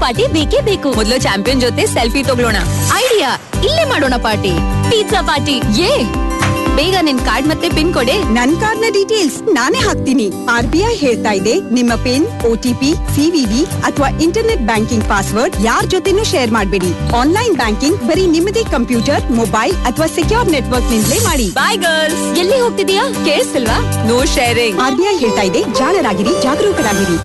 Party ಬೇಕೇ ಬೇಕು ಮೊದಲು ಚಾಂಪಿಯನ್ ಜೊತೆ ಸೆಲ್ಫಿ ತಗೊಳ್ಳೋಣ ಐಡಿಯಾ ಇಲ್ಲೇ ಮಾಡೋಣ ಪಾರ್ಟಿ ಪಿಜ್ಜಾ ಪಾರ್ಟಿ ಯೇ ಬೇಗ ನಿನ್ ಕಾರ್ಡ್ ಮತ್ತೆ ಪಿನ್ ಕೊಡೆ ನನ್ ಕಾರ್ಡ್ನ ಡೀಟೇಲ್ಸ್ ನಾನೇ ಹಾಕ್ತೀನಿ ಆರ್ ಬಿ ಐ ಹೇಳ್ತಾ ಇದೆ ನಿಮ್ಮ ಪಿನ್ ಓಟಿಪಿ ಸಿವಿವಿ ಅಥವಾ ಇಂಟರ್ನೆಟ್ ಬ್ಯಾಂಕಿಂಗ್ ಪಾಸ್ವರ್ಡ್ ಯಾರ್ ಜೊತೆನೂ ಶೇರ್ ಮಾಡಬೇಡಿ ಆನ್ಲೈನ್ ಬ್ಯಾಂಕಿಂಗ್ ಬರೀ ನಿಮ್ಮದೇ ಕಂಪ್ಯೂಟರ್ ಮೊಬೈಲ್ ಅಥವಾ ಸೆಕ್ಯೂರ್ ನೆಟ್ವರ್ಕ್ ನಿಂದಲೇ ಮಾಡಿ ಬಾಯ್ ಗರ್ಲ್ಸ್ ಎಲ್ಲಿ ಹೋಗ್ತಿದೀಯಾ ಕೇಳಿಸ್ತಿಲ್ವಾ no sharing R B I ಹೇಳ್ತಾ ಇದೆ ಜಾಣರಾಗಿರಿ ಜಾಗರೂಕರಾಗಿರಿ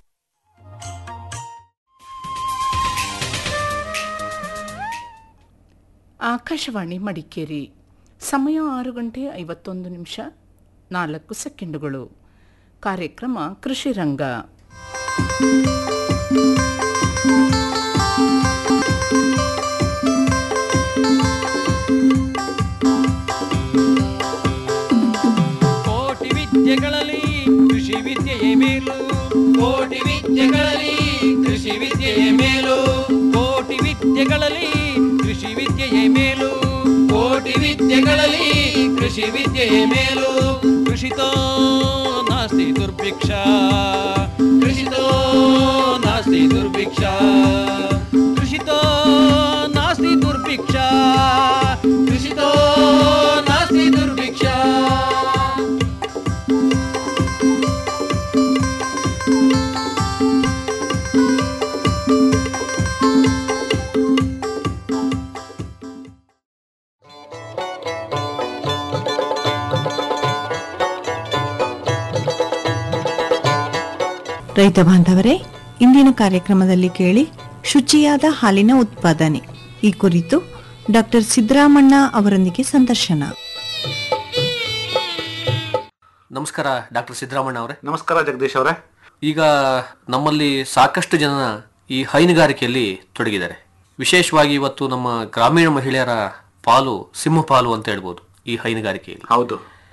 ಆಕಾಶವಾಣಿ ಮಡಿಕೇರಿ ಸಮಯ ಆರು ಗಂಟೆ ಐವತ್ತೊಂದು ನಿಮಿಷ ನಾಲ್ಕು ಸೆಕೆಂಡುಗಳು ಕಾರ್ಯಕ್ರಮ ಕೃಷಿ ರಂಗ ಕೋಟಿ ವಿದ್ಯೆಗಳಲ್ಲಿ ಕೃಷಿ ವಿದ್ಯೆಯೇ ಮೇಲು ಕೋಟಿ ವಿದ್ಯೆಗಳಲ್ಲಿ ಕೃಷಿ ವಿದ್ಯೆಯೇ ಮೇಲು ಕೋಟಿ ವಿದ್ಯೆಗಳಲ್ಲಿ ಕೃಷಿ ವಿದ್ಯೆಯೇ ಮೇಲು ಕೋಟಿ ವಿದ್ಯೆಗಳಲ್ಲಿ ಕೃಷಿ ವಿದ್ಯೆಯೇ ಮೇಲು ಕೃಷಿತೋ ನಾಸ್ತಿ ದುರ್ಭಿಕ್ಷ ಕೃಷಿತೋ ನಾಸ್ತಿ ದುರ್ಭಿಕ್ಷ ಕೃಷಿತೋ ನಾಸ್ತಿ ದುರ್ಭಿಕ್ಷ ಕೃಷಿತೋ ನಾಸ್ತಿ ದುರ್ಭಿಕ್ಷ ರೈತ ಬಾಂಧವರೇ ಇಂದಿನ ಕಾರ್ಯಕ್ರಮದಲ್ಲಿ ಕೇಳಿ ಶುಚಿಯಾದ ಹಾಲಿನ ಉತ್ಪಾದನೆ ಈ ಕುರಿತು ಡಾಕ್ಟರ್ ಸಿದ್ದರಾಮಣ್ಣ ಅವರೊಂದಿಗೆ ಸಂದರ್ಶನ ನಮಸ್ಕಾರ ಡಾಕ್ಟರ್ ಸಿದ್ದರಾಮಣ್ಣ ಅವರೇ ನಮಸ್ಕಾರ ಜಗದೀಶ್ ಅವರೇ ಈಗ ನಮ್ಮಲ್ಲಿ ಸಾಕಷ್ಟು ಜನ ಈ ಹೈನುಗಾರಿಕೆಯಲ್ಲಿ ತೊಡಗಿದ್ದಾರೆ ವಿಶೇಷವಾಗಿ ಇವತ್ತು ನಮ್ಮ ಗ್ರಾಮೀಣ ಮಹಿಳೆಯರ ಪಾಲು ಸಿಂಹ ಪಾಲು ಅಂತ ಹೇಳ್ಬೋದು ಈ ಹೈನುಗಾರಿಕೆಯಲ್ಲಿ ಹೌದು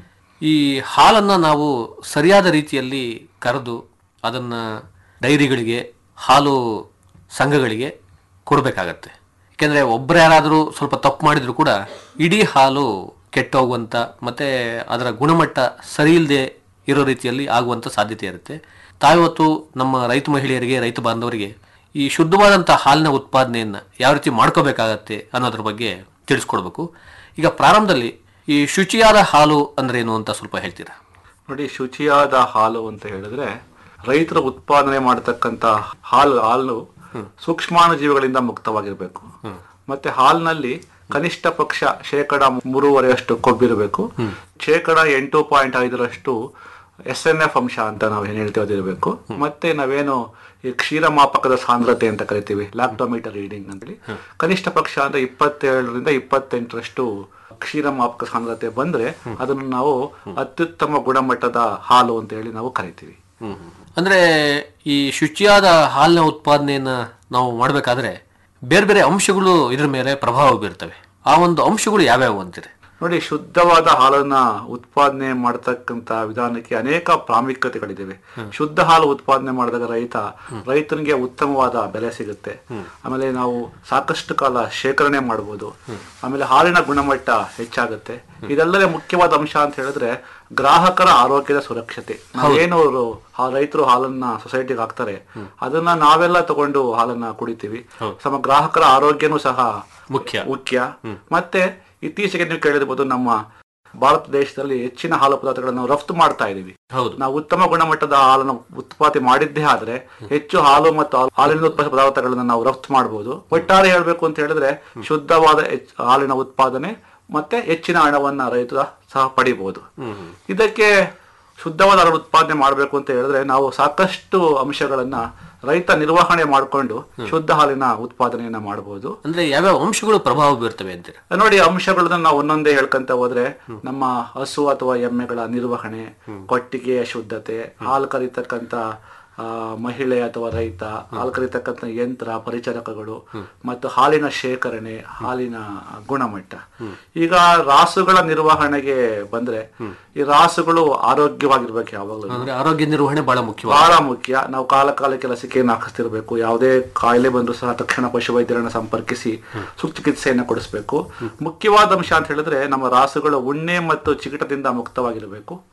ಈ ಹಾಲನ್ನ ನಾವು ಸರಿಯಾದ ರೀತಿಯಲ್ಲಿ ಕರೆದು ಅದನ್ನ ಡೈರಿಗಳಿಗೆ ಹಾಲು ಸಂಘಗಳಿಗೆ ಕೊಡಬೇಕಾಗತ್ತೆ ಯಾಕೆಂದ್ರೆ ಒಬ್ಬರು ಯಾರಾದರೂ ಸ್ವಲ್ಪ ತಪ್ಪು ಮಾಡಿದ್ರು ಕೂಡ ಇಡೀ ಹಾಲು ಕೆಟ್ಟೋಗುವಂತ ಮತ್ತೆ ಅದರ ಗುಣಮಟ್ಟ ಸರಿ ಇಲ್ಲದೆ ಇರೋ ರೀತಿಯಲ್ಲಿ ಆಗುವಂತ ಸಾಧ್ಯತೆ ಇರುತ್ತೆ ತಾವಿವತ್ತು ನಮ್ಮ ರೈತ ಮಹಿಳೆಯರಿಗೆ ರೈತ ಬಾಂಧವರಿಗೆ ಈ ಶುದ್ಧವಾದಂಥ ಹಾಲಿನ ಉತ್ಪಾದನೆಯನ್ನ ಯಾವ ರೀತಿ ಮಾಡ್ಕೋಬೇಕಾಗತ್ತೆ ಅನ್ನೋದ್ರ ಬಗ್ಗೆ ತಿಳಿಸ್ಕೊಡ್ಬೇಕು ಈಗ ಪ್ರಾರಂಭದಲ್ಲಿ ಈ ಶುಚಿಯಾದ ಹಾಲು ಅಂದ್ರೆ ಏನು ಅಂತ ಸ್ವಲ್ಪ ಹೇಳ್ತೀರಾ ನೋಡಿ ಶುಚಿಯಾದ ಹಾಲು ಅಂತ ಹೇಳಿದ್ರೆ ರೈತರು ಉತ್ಪಾದನೆ ಮಾಡತಕ್ಕಂತ ಹಾಲು ಹಾಲು ಸೂಕ್ಷ್ಮಾಣು ಜೀವಿಗಳಿಂದ ಮುಕ್ತವಾಗಿರ್ಬೇಕು ಮತ್ತೆ ಹಾಲಿನಲ್ಲಿ ಕನಿಷ್ಠ ಪಕ್ಷ ಶೇಕಡ ಮೂರುವರೆಯಷ್ಟು ಕೊಬ್ಬಿರಬೇಕು ಶೇಕಡ ಎಂಟು ಪಾಯಿಂಟ್ ಐದರಷ್ಟು ಎಸ್ ಎನ್ ಎಫ್ ಅಂಶ ಅಂತ ನಾವು ಏನ್ ಹೇಳ್ತೀವಿ ಅದಿರಬೇಕು ಮತ್ತೆ ನಾವೇನು ಈ ಕ್ಷೀರಮಾಪಕದ ಸಾಂದ್ರತೆ ಅಂತ ಕರಿತೀವಿ ಲ್ಯಾಕ್ಟೋಮೀಟರ್ ರೀಡಿಂಗ್ ಅಂತೇಳಿ ಕನಿಷ್ಠ ಪಕ್ಷ ಅಂದ್ರೆ ಇಪ್ಪತ್ತೇಳರಿಂದ ಇಪ್ಪತ್ತೆಂಟರಷ್ಟು ಕ್ಷೀರಮಾಪಕ ಸಾಂದ್ರತೆ ಬಂದ್ರೆ ಅದನ್ನು ನಾವು ಅತ್ಯುತ್ತಮ ಗುಣಮಟ್ಟದ ಹಾಲು ಅಂತ ಹೇಳಿ ನಾವು ಕರಿತೀವಿ ಅಂದ್ರೆ ಈ ಶುಚಿಯಾದ ಹಾಲಿನ ಉತ್ಪಾದನೆಯನ್ನ ನಾವು ಮಾಡಬೇಕಾದ್ರೆ ಬೇರೆ ಬೇರೆ ಅಂಶಗಳು ಇದ್ರ ಮೇಲೆ ಪ್ರಭಾವ ಬೀರ್ತವೆ ಆ ಒಂದು ಅಂಶಗಳು ಯಾವ್ಯಾವು ಅಂತೀರಿ ನೋಡಿ ಶುದ್ಧವಾದ ಹಾಲನ್ನ ಉತ್ಪಾದನೆ ಮಾಡತಕ್ಕಂತ ವಿಧಾನಕ್ಕೆ ಅನೇಕ ಪ್ರಾಮುಖ್ಯತೆಗಳಿವೆ ಶುದ್ಧ ಹಾಲು ಉತ್ಪಾದನೆ ಮಾಡಿದಾಗ ರೈತ ರೈತನಿಗೆ ಉತ್ತಮವಾದ ಬೆಲೆ ಸಿಗುತ್ತೆ ಆಮೇಲೆ ನಾವು ಸಾಕಷ್ಟು ಕಾಲ ಶೇಖರಣೆ ಮಾಡಬಹುದು ಆಮೇಲೆ ಹಾಲಿನ ಗುಣಮಟ್ಟ ಹೆಚ್ಚಾಗುತ್ತೆ ಇದೆಲ್ಲದೇ ಮುಖ್ಯವಾದ ಅಂಶ ಅಂತ ಹೇಳಿದ್ರೆ ಗ್ರಾಹಕರ ಆರೋಗ್ಯದ ಸುರಕ್ಷತೆ ನಾವೇನು ಅವರು ರೈತರು ಹಾಲನ್ನ ಸೊಸೈಟಿಗೆ ಹಾಕ್ತಾರೆ ಅದನ್ನ ನಾವೆಲ್ಲ ತಗೊಂಡು ಹಾಲನ್ನ ಕುಡಿತೀವಿ ನಮ್ಮ ಗ್ರಾಹಕರ ಆರೋಗ್ಯನೂ ಸಹ ಮುಖ್ಯ ಮುಖ್ಯ ಮತ್ತೆ ಇತ್ತೀಚೆಗೆ ನೀವು ಕೇಳಿರ್ಬೋದು ನಮ್ಮ ಭಾರತ ದೇಶದಲ್ಲಿ ಹೆಚ್ಚಿನ ಹಾಲು ಪದಾರ್ಥಗಳನ್ನು ನಾವು ರಫ್ತು ಮಾಡ್ತಾ ಇದೀವಿ ಹೌದು ನಾವು ಉತ್ತಮ ಗುಣಮಟ್ಟದ ಹಾಲನ್ನು ಉತ್ಪಾದನೆ ಮಾಡಿದ್ದೇ ಆದ್ರೆ ಹೆಚ್ಚು ಹಾಲು ಮತ್ತು ಹಾಲು- ಹಾಲಿನ ಉತ್ಪನ್ನ ಪದಾರ್ಥಗಳನ್ನ ನಾವು ರಫ್ತು ಮಾಡಬಹುದು ಒಟ್ಟಾರೆ ಹೇಳ್ಬೇಕು ಅಂತ ಹೇಳಿದ್ರೆ ಶುದ್ಧವಾದ ಹೆಚ್ಚ್- ಹಾಲಿನ ಉತ್ಪಾದನೆ ಮತ್ತೆ ಹೆಚ್ಚಿನ ಹಣವನ್ನ ರೈತ ಸಹ ಪಡಿಬಹುದು ಇದಕ್ಕೆ ಶುದ್ಧವಾದ ಹಾಲು ಉತ್ಪಾದನೆ ಮಾಡಬೇಕು ಅಂತ ಹೇಳಿದ್ರೆ ನಾವು ಸಾಕಷ್ಟು ಅಂಶಗಳನ್ನ ರೈತ ನಿರ್ವಹಣೆ ಮಾಡಿಕೊಂಡು ಶುದ್ಧ ಹಾಲಿನ ಉತ್ಪಾದನೆಯನ್ನ ಮಾಡಬಹುದು ಅಂದ್ರೆ ಯಾವ್ಯಾವ ಅಂಶಗಳು ಪ್ರಭಾವ ಬೀರ್ತವೆ ಅಂತೀರಿ ನೋಡಿ ಅಂಶಗಳನ್ನ ನಾವು ಒಂದೊಂದೇ ಹೇಳ್ಕೊಂತ ಹೋದ್ರೆ ನಮ್ಮ ಹಸು ಅಥವಾ ಎಮ್ಮೆಗಳ ನಿರ್ವಹಣೆ ಕೊಟ್ಟಿಗೆಯ ಶುದ್ಧತೆ ಹಾಲು ಕರಿತಕ್ಕಂತ ಆ, ಮಹಿಳೆ ಅಥವಾ ರೈತ ಹಾಲು ಕರಿತಕ್ಕಂತ ಯಂತ್ರ ಪರಿಚಾರಕಗಳು ಮತ್ತು ಹಾಲಿನ ಶೇಖರಣೆ ಹಾಲಿನ ಗುಣಮಟ್ಟ ಈಗ ರಾಸುಗಳ ನಿರ್ವಹಣೆಗೆ ಬಂದ್ರೆ ಈ ರಾಸುಗಳು ಆರೋಗ್ಯವಾಗಿರ್ಬೇಕು ಯಾವಾಗಲೂ ಅಂದ್ರೆ ಆರೋಗ್ಯ ನಿರ್ವಹಣೆ ಬಹಳ ಮುಖ್ಯವಾದ ಬಹಳ ಮುಖ್ಯ ನಾವು ಕಾಲ ಕಾಲಕ್ಕೆ ಲಸಿಕೆಯನ್ನು ಹಾಕಿಸ್ತಿರ್ಬೇಕು ಯಾವುದೇ ಕಾಯಿಲೆ ಬಂದರೂ ಸಹ ತಕ್ಷಣ ಪಶುವೈದ್ಯರನ್ನ ಸಂಪರ್ಕಿಸಿ ಸೂಕ್ತ ಚಿಕಿತ್ಸೆಯನ್ನು ಕೊಡಿಸ್ಬೇಕು ಮುಖ್ಯವಾದ ಅಂಶ ಅಂತ ಹೇಳಿದ್ರೆ ನಮ್ಮ ರಾಸುಗಳು ಉಣ್ಣೆ ಮತ್ತು ಚಿಕಟದಿಂದ ಮುಕ್ತವಾಗಿರಬೇಕು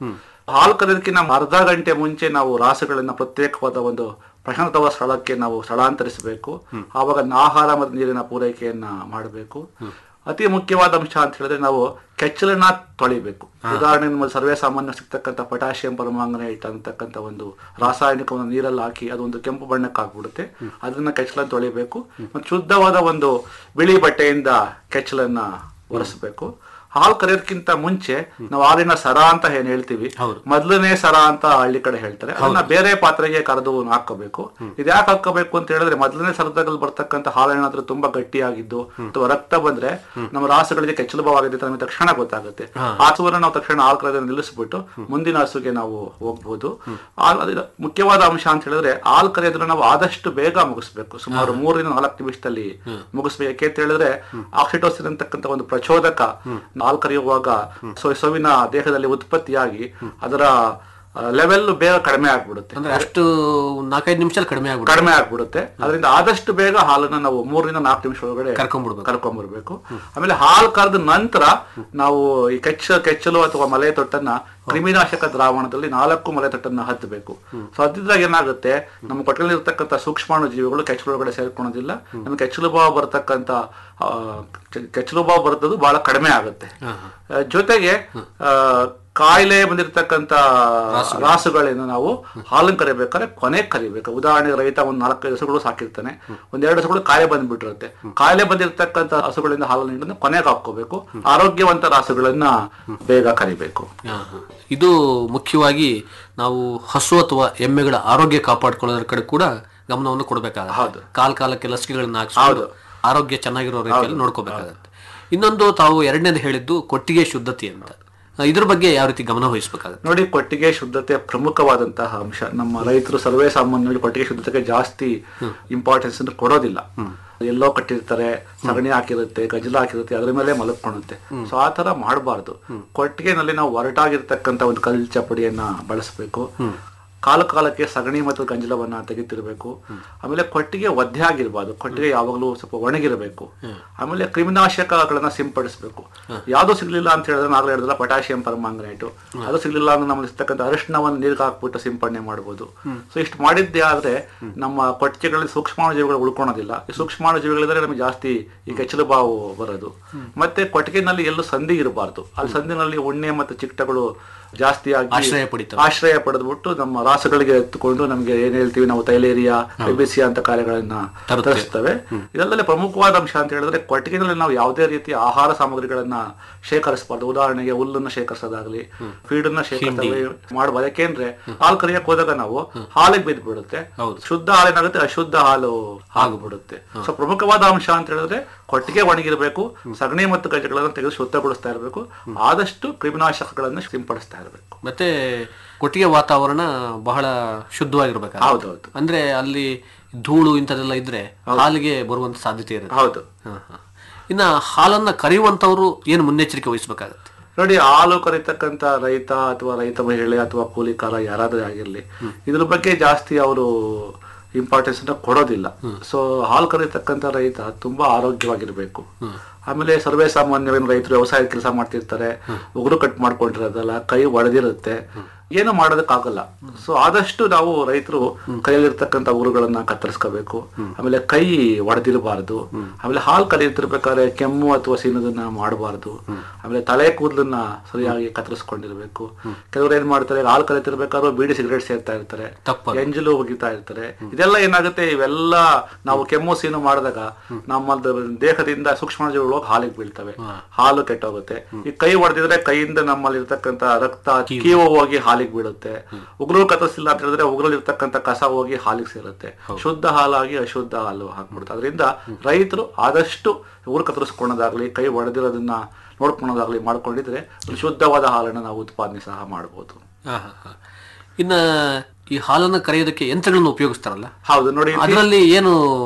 ಹಾಲು ಕರೆಯೋದಕ್ಕಿಂತ ಅರ್ಧ ಗಂಟೆ ಮುಂಚೆ ನಾವು ರಾಸುಗಳನ್ನ ಪ್ರತ್ಯೇಕವಾದ ಒಂದು ಪ್ರಶಾಂತವಾದ ಸ್ಥಳಕ್ಕೆ ನಾವು ಸ್ಥಳಾಂತರಿಸಬೇಕು ಆವಾಗ ಆಹಾರ ಮತ್ತು ನೀರಿನ ಪೂರೈಕೆಯನ್ನ ಮಾಡಬೇಕು ಅತಿ ಮುಖ್ಯವಾದ ಅಂಶ ಅಂತ ಹೇಳಿದ್ರೆ ನಾವು ಕೆಚ್ಚಲನ್ನ ತೊಳಿಬೇಕು ಉದಾಹರಣೆ ನಮ್ಮ ಸರ್ವೇ ಸಾಮಾನ್ಯ ಸಿಗ್ತಕ್ಕಂಥ ಪೊಟ್ಯಾಷಿಯಂ ಪರಮಾಂಗನೇಟ್ ಅಂತಕ್ಕಂಥ ಒಂದು ರಾಸಾಯನಿಕವನ್ನು ನೀರಲ್ಲಿ ಹಾಕಿ ಅದೊಂದು ಕೆಂಪು ಬಣ್ಣಕ್ಕೆ ಹಾಕ್ಬಿಡುತ್ತೆ ಅದನ್ನ ಕೆಚ್ಚಲನ್ನ ತೊಳಿಬೇಕು ಮತ್ತು ಶುದ್ಧವಾದ ಒಂದು ಬಿಳಿ ಬಟ್ಟೆಯಿಂದ ಕೆಚ್ಚಲನ್ನ ಒರೆಸಬೇಕು ಹಾಲು ಕರೆಯೋದಕ್ಕಿಂತ ಮುಂಚೆ ನಾವು ಹಾಲಿನ ಸರ ಅಂತ ಏನ್ ಹೇಳ್ತೀವಿ ಮೊದಲನೇ ಸರ ಅಂತ ಹಳ್ಳಿ ಕಡೆ ಹೇಳ್ತಾರೆ ಅದನ್ನ ಬೇರೆ ಪಾತ್ರೆಗೆ ಕರೆದು ಹಾಕೋಬೇಕು ಇದು ಯಾಕೆ ಹಾಕೋಬೇಕು ಅಂತ ಹೇಳಿದ್ರೆ ಮೊದಲನೇ ಸರದಲ್ಲಿ ಬರ್ತಕ್ಕಂಥ ಹಾಲು ಏನಾದ್ರೂ ತುಂಬಾ ಗಟ್ಟಿಯಾಗಿದ್ದು ಅಥವಾ ರಕ್ತ ಬಂದ್ರೆ ನಮ್ಮ ರಾಸುಗಳಿಗೆ ಕೆಚ್ಚಲು ಭಾವವಾಗಿದೆ ಅಂತ ನಮಗೆ ತಕ್ಷಣ ಗೊತ್ತಾಗುತ್ತೆ ಆ ಹಸುವನ್ನ ನಾವು ತಕ್ಷಣ ಹಾಲು ಕರೆಯೋದನ್ನ ನಿಲ್ಲಿಸ್ಬಿಟ್ಟು ಮುಂದಿನ ಹಸುಗೆ ನಾವು ಹೋಗ್ಬೋದು ಆ- ಅದು ಮುಖ್ಯವಾದ ಅಂಶ ಅಂತ ಹೇಳಿದ್ರೆ ಹಾಲು ಕರೆಯೋದನ್ನ ನಾವು ಆದಷ್ಟು ಬೇಗ ಮುಗಿಸ್ಬೇಕು ಸುಮಾರು ಮೂರರಿಂದ ನಾಲ್ಕು ನಿಮಿಷದಲ್ಲಿ ಮುಗಿಸ್ಬೇಕು ಯಾಕೆ ಅಂತ ಹೇಳಿದ್ರೆ ಆಕ್ಸಿಟೋಸಿನ್ ಅಂತಕ್ಕಂಥ ಒಂದು ಪ್ರಚೋದಕ ಹಾಲು ಕರೆಯುವಾಗ ಸೊ- ಸೊವಿನ ದೇಹದಲ್ಲಿ ಉತ್ಪತ್ತಿಯಾಗಿ ಅದರ ಲೆವೆಲ್ ಬೇಗ ಕಡಿಮೆ ಆಗ್ಬಿಡುತ್ತೆ ಅಂದ್ರೆ ಅಷ್ಟು ನಾಲ್ಕೈದು ನಿಮಿಷದಲ್ಲಿ ಕಡಿಮೆ ಆಗ್ಬಿಡುತ್ತೆ ಕಡಿಮೆ ಆಗ್ಬಿಡುತ್ತೆ ಅದರಿಂದ ಆದಷ್ಟು ಬೇಗ ಹಾಲನ್ನ ನಾವು ಮೂರರಿಂದ ನಾಲ್ಕು ನಿಮಿಷ ಒಳಗಡೆ ಕರ್ಕೊಂಡ್ಬಿಡ್ಬೇಕು. ಕರ್ಕೊಂಡ್ಬರ್ಬೇಕು ಆಮೇಲೆ ಹಾಲು ಕರೆದ ನಂತರ ನಾವು ಈ ಕೆಚ್ಚ ಕೆಚ್ಚಲು ಅಥವಾ ಮಲೆ ತೊಟ್ಟನ್ನ ಕ್ರಿಮಿನಾಶಕ ದ್ರಾವಣದಲ್ಲಿ ನಾಲ್ಕು ಮಲೆ ತೊಟ್ಟನ್ನ ಹತ್ತಬೇಕು ಸೊ ಹತ್ತಿದಾಗ ಏನಾಗುತ್ತೆ ನಮ್ಮ ಕೊಟ್ಟಿಗೆಯಲ್ಲಿ ಇರ್ತಕ್ಕಂಥ ಸೂಕ್ಷ್ಮಾಣು ಜೀವಿಗಳು ಕೆಚ್ಚಲು ಒಳಗಡೆ ಸೇರ್ಕೊಳೋದಿಲ್ಲ ನಮ್ಗೆ ಕೆಚ್ಚಲು ಭಾವ ಬರ್ತಕ್ಕಂಥ ಆ, ಕೆ- ಕೆಚ್ಚಲು ಭಾವ ಬರ್ತದ್ದು ಬಹಳ ಕಡಿಮೆ ಆಗುತ್ತೆ ಆ, ಜೊತೆಗೆ ಆ, ಕಾಯಿಲೆ ಬಂದಿರತಕ್ಕಂತ ರಾಸುಗಳಿಂದ ನಾವು ಹಾಲನ್ನು ಕರಿಬೇಕಾದ್ರೆ ಕೊನೆ ಕರಿಬೇಕು ಉದಾಹರಣೆಗೆ ರೈತ ಒಂದ್ ನಾಲ್ಕೈದು ಹಸುಗಳು ಸಾಕಿರ್ತಾನೆ ಒಂದೆರಡು ಹಸುಗಳು ಕಾಯಿಲೆ ಬಂದ್ಬಿಟ್ಟಿರುತ್ತೆ ಕಾಯಿಲೆ ಬಂದಿರತಕ್ಕಂತ ಹಸುಗಳಿಂದ ಹಾಲನ್ನು ಹಿಡಿದು ಕೊನೆಗೆ ಹಾಕೋಬೇಕು ಆರೋಗ್ಯವಂತ ರಾಸುಗಳನ್ನ ಬೇಗ ಕರಿಬೇಕು ಹಾ, ಹಾ. ಇದು ಮುಖ್ಯವಾಗಿ ನಾವು ಹಸು ಅಥವಾ ಎಮ್ಮೆಗಳ ಆರೋಗ್ಯ ಕಾಪಾಡ್ಕೊಳ್ಳೋದ್ರ ಕಡೆ ಕೂಡ ಗಮನವನ್ನು ಕೊಡಬೇಕಾಗುತ್ತೆ ಹೌದು. ಕಾಲ ಕಾಲಕ್ಕೆ ಲಸಿಕೆಗಳನ್ನ ಹಾಕ್ಸ್ಕೊಂಡು ಆರೋಗ್ಯ ಚೆನ್ನಾಗಿರೋ ರೀತಿಯಲ್ಲಿ ನೋಡ್ಕೋಬೇಕಾಗತ್ತೆ ಇನ್ನೊಂದು ತಾವು ಎರಡನೇದು ಹೇಳಿದ್ದು ಕೊಟ್ಟಿಗೆ ಶುದ್ಧತೆ ಅಂತ ಆ, ಇದ್ರ ಬಗ್ಗೆ ಯಾವ ರೀತಿ ಗಮನ ವಹಿಸ್ಬೇಕಾಗತ್ತೆ ನೋಡಿ ಕೊಟ್ಟಿಗೆ ಶುದ್ಧತೆ ಪ್ರಮುಖವಾದಂತಹ ಅಂಶ ನಮ್ಮ ರೈತರು ಸರ್ವೇ ಸಾಮಾನ್ಯವಾಗಿ ಕೊಟ್ಟಿಗೆ ಶುದ್ಧತೆಗೆ ಜಾಸ್ತಿ ಇಂಪಾರ್ಟೆನ್ಸ್ ಅನ್ನು ಕೊಡೋದಿಲ್ಲ ಎಲ್ಲೋ ಕಟ್ಟಿರ್ತಾರೆ ಸಗಣಿ ಹಾಕಿರುತ್ತೆ ಗಜಲ ಹಾಕಿರುತ್ತೆ ಅದ್ರ ಮೇಲೆ ಮಲಗ್ಕೊಳುತ್ತೆ ಸೊ ಆ ತರ ಮಾಡಬಾರ್ದು ಕೊಟ್ಟಿಗೆನಲ್ಲಿ ನಾವು ಒರಟಾಗಿರ್ತಕ್ಕಂಥ ಒಂದು ಕಲ್ ಚಪ್ಪಡಿಯನ್ನ ಬಳಸಬೇಕು ಕಾಲ ಕಾಲಕ್ಕೆ ಸಗಣಿ ಮತ್ತು ಗಂಜಲವನ್ನ ತೆಗಿತಿರ್ಬೇಕು ಆಮೇಲೆ ಕೊಟ್ಟಿಗೆ ಒದ್ದೆ ಆಗಿರ್ಬಾರ್ದು ಕೊಟ್ಟಿಗೆ ಯಾವಾಗಲೂ ಸ್ವಲ್ಪ ಒಣಗಿರಬೇಕು ಆಮೇಲೆ ಕ್ರಿಮಿನಾಶಕಗಳನ್ನ ಸಿಂಪಡಿಸಬೇಕು ಯಾವ್ದು ಸಿಗ್ಲಿಲ್ಲ ಅಂತ ಹೇಳಿದ್ರೆ ನಾಗಲೇ ಹೇಳಿದ್ರೆ ಪೊಟ್ಯಾಷಿಯಂ ಪರಮಾಂಗನೇಟು ಅದು ಸಿಗ್ಲಿಲ್ಲ ಅಂದ್ರೆ ನಮ್ಗೆ ಇರ್ತಕ್ಕಂಥ ಅರಿಶಿನವನ್ನು ನೀರಿಗೆ ಹಾಕ್ಬಿಟ್ಟು ಸಿಂಪಡಣೆ ಮಾಡ್ಬೋದು ಸೊ ಇಷ್ಟು ಮಾಡಿದ್ದೇ ಆದ್ರೆ ನಮ್ಮ ಕೊಟ್ಟಿಗೆಗಳಲ್ಲಿ ಸೂಕ್ಷ್ಮಾಣು ಜೀವಿಗಳು ಉಳ್ಕೊಳೋದಿಲ್ಲ ಈ ಸೂಕ್ಷ್ಮಾಣು ಜೀವಿಗಳಿದ್ರೆ ನಮಗೆ ಜಾಸ್ತಿ ಈ ಕೆಚ್ಚಲು ಬಾವು ಬರೋದು ಮತ್ತೆ ಕೊಟ್ಟಿಗೆನಲ್ಲಿ ಎಲ್ಲೂ ಸಂಧಿ ಇರಬಾರ್ದು ಅಲ್ಲಿ ಸಂಧಿನಲ್ಲಿ ಉಣ್ಣೆ ಮತ್ತು ಚಿಟ್ಟಗಳು ಜಾಸ್ತಿ ಆಗಿ ಆಶ್ರಯ ಪಡಿತವೆ. ಆಶ್ರಯ ಪಡೆದ್ಬಿಟ್ಟು ನಮ್ಮ ರಾಸುಗಳಿಗೆ ಎತ್ತುಕೊಂಡು ನಮಗೆ ಏನ್ ಹೇಳ್ತೀವಿ ನಾವು ತೈಲೇರಿಯಾ ಎಬಿಸಿಯಾ ಅಂತ ಕಾರ್ಯಗಳನ್ನ ತರುತ್ತೆ. ತರಿಸ್ತವೆ ಇದಲ್ಲದೆ ಪ್ರಮುಖವಾದ ಅಂಶ ಅಂತ ಹೇಳಿದ್ರೆ ಕೊಟ್ಟಿಗೆನಲ್ಲಿ ನಾವು ಯಾವುದೇ ರೀತಿಯ ಆಹಾರ ಸಾಮಗ್ರಿಗಳನ್ನ ಶೇಖರಿಸಬಾರ್ದು ಉದಾಹರಣೆಗೆ ಹುಲ್ಲನ್ನ ಶೇಖರಿಸೋದಾಗ್ಲಿ ಫೀಡನ್ನ ಶೇಖರಿಸೋದಾಗ್ಲಿ ಮಾಡಬಾರ್ದು ಯಾಕೆಂದ್ರೆ ಹಾಲು ಕರಿಯಕ್ ಹೋದಾಗ ನಾವು ಹಾಲಿಗೆ ಬಿದ್ದು ಬಿಡುತ್ತೆ ಹೌದು. ಶುದ್ಧ ಹಾಲೇನಾಗುತ್ತೆ ಅಶುದ್ಧ ಹಾಲು ಆಗ್ಬಿಡುತ್ತೆ ಸೊ ಪ್ರಮುಖವಾದ ಅಂಶ ಅಂತ ಹೇಳಿದ್ರೆ ಕೊಟ್ಟಿಗೆ ಒಣಗಿರ್ಬೇಕು ಸಗಣಿ ಮತ್ತು ಗಜಗಳನ್ನ ತೆಗೆದು ಶುದ್ಧಗೊಳಿಸ್ತಾ ಇರಬೇಕು ಆದಷ್ಟು ಕ್ರಿಮಿನಾಶಕಗಳನ್ನ ಸಿಂಪಡಿಸ್ತಾ ಇರಬೇಕು ಮತ್ತೆ ಕೊಟ್ಟಿಗೆ ವಾತಾವರಣ ಬಹಳ ಶುದ್ಧವಾಗಿರ್ಬೇಕಾಗುತ್ತೆ ಹೌದೌದು ಅಂದ್ರೆ ಅಲ್ಲಿ ಧೂಳು ಇಂಥದ್ದೆಲ್ಲ ಇದ್ರೆ ಹಾಲಿಗೆ ಬರುವಂತ ಸಾಧ್ಯತೆ ಇರುತ್ತೆ ಹೌದು ಹಾ, ಹಾ. ಇನ್ನ ಹಾಲನ್ನ ಕರೆಯುವಂತವ್ರು ಏನು ಮುನ್ನೆಚ್ಚರಿಕೆ ವಹಿಸ್ಬೇಕಾಗತ್ತೆ ನೋಡಿ ಹಾಲು ಕರಿತಕ್ಕಂತ ರೈತ ಅಥವಾ ರೈತ ಮಹಿಳೆ ಅಥವಾ ಕೂಲಿಕಾರ ಯಾರಾದ್ರೂ ಆಗಿರ್ಲಿ ಇದ್ರ ಬಗ್ಗೆ ಜಾಸ್ತಿ ಅವರು ಇಂಪಾರ್ಟೆನ್ಸ್ ಅನ್ನ ಕೊಡೋದಿಲ್ಲ ಸೊ ಹಾಲು ಕರಿತಕ್ಕಂತ ರೈತ ತುಂಬಾ ಆರೋಗ್ಯವಾಗಿರ್ಬೇಕು ಆಮೇಲೆ ಸರ್ವೇ ಸಾಮಾನ್ಯವಾಗಿ ರೈತರು ವ್ಯವಸಾಯ ಕೆಲಸ ಮಾಡ್ತಿರ್ತಾರೆ ಉಗುರು ಕಟ್ ಮಾಡ್ಕೊಂಡಿರೋದಲ್ಲ ಕೈ ಒಡೆದಿರುತ್ತೆ ಏನು ಮಾಡೋದಕ್ಕಾಗಲ್ಲ ಸೊ ಆದಷ್ಟು ನಾವು ರೈತರು ಕೈಯಲ್ಲಿರ್ತಕ್ಕಂಥ ಉಗುರುಗಳನ್ನ ಕತ್ತರಿಸ್ಕೋಬೇಕು ಆಮೇಲೆ ಕೈ ಒಡೆದಿರಬಾರ್ದು ಆಮೇಲೆ ಹಾಲು ಕಲಿತಿರ್ಬೇಕಾದ್ರೆ ಕೆಮ್ಮು ಅಥವಾ ಸೀನದನ್ನ ಮಾಡಬಾರ್ದು ಆಮೇಲೆ ತಲೆ ಕೂದಲನ್ನ ಸರಿಯಾಗಿ ಕತ್ತರಿಸ್ಕೊಂಡಿರ್ಬೇಕು ಕೆಲವರು ಏನ್ ಮಾಡ್ತಾರೆ ಹಾಲು ಕಲಿತಿರ್ಬೇಕಾದ್ರೂ ಬೀಡಿ ಸಿಗರೇಟ್ ಸೇರ್ತಾ ಇರ್ತಾರೆ ತಪ್ಪದು. ಎಂಜಲು ಒಗಿತಾ ಇರ್ತಾರೆ ಇದೆಲ್ಲ ಏನಾಗುತ್ತೆ ಇವೆಲ್ಲ ನಾವು ಕೆಮ್ಮು ಸೀನು ಮಾಡಿದಾಗ ನಮ್ಮ ದ- ದೇಹದಿಂದ ಸೂಕ್ಷ್ಮಜೀವಿಗಳು ಹೋಗಿ ಹಾಲಿಗೆ ಬೀಳ್ತವೆ ಹಾಲು ಕೆಟ್ಟೋಗುತ್ತೆ ಈ ಕೈ ಹೊಡೆದಿದ್ರೆ ಕೈಯಿಂದ ನಮ್ಮಲ್ಲಿ ಇರ್ತಕ್ಕಂಥ ರಕ್ತ ಕೀವು ಹೋಗಿ ಹಾಲಿಗೆ ಬೀಳುತ್ತೆ ಉಗುರು ಕತ್ತರಿಸಿಲ್ಲ ಅಂತ ಹೇಳಿದ್ರೆ ಉಗುರಲ್ಲಿ ಇರ್ತಕ್ಕಂಥ ಕಸ ಹೋಗಿ ಹಾಲಿಗೆ ಸೇರುತ್ತೆ ಶುದ್ಧ ಹಾಲಾಗಿ ಅಶುದ್ಧ ಹಾಲು ಹಾಕ್ಬಿಡುತ್ತೆ ಅದರಿಂದ ರೈತರು ಆದಷ್ಟು ಉಗುರು ಕತ್ತರಿಸ್ಕೊಳ್ಳೋದಾಗ್ಲಿ ಕೈ ಹೊಡೆದಿರೋದನ್ನ ನೋಡ್ಕೊಳ್ಳೋದಾಗ್ಲಿ ಮಾಡ್ಕೊಂಡಿದ್ರೆ ಒಂದು ಶುದ್ಧವಾದ ಹಾಲನ್ನು ನಾವು ಉತ್ಪಾದನೆ ಸಹ ಮಾಡಬಹುದು ಹಾ, ಹಾ, ಹಾ. ಇನ್ನ ಈ ಹಾಲನ್ನ ಕರೆಯೋದಕ್ಕೆ ಯಂತ್ರಗಳನ್ನು ಉಪಯೋಗಿಸ್ತಾರಲ್ಲ ಹೌದು ನೋಡಿ ಅದರಲ್ಲಿ ಏನು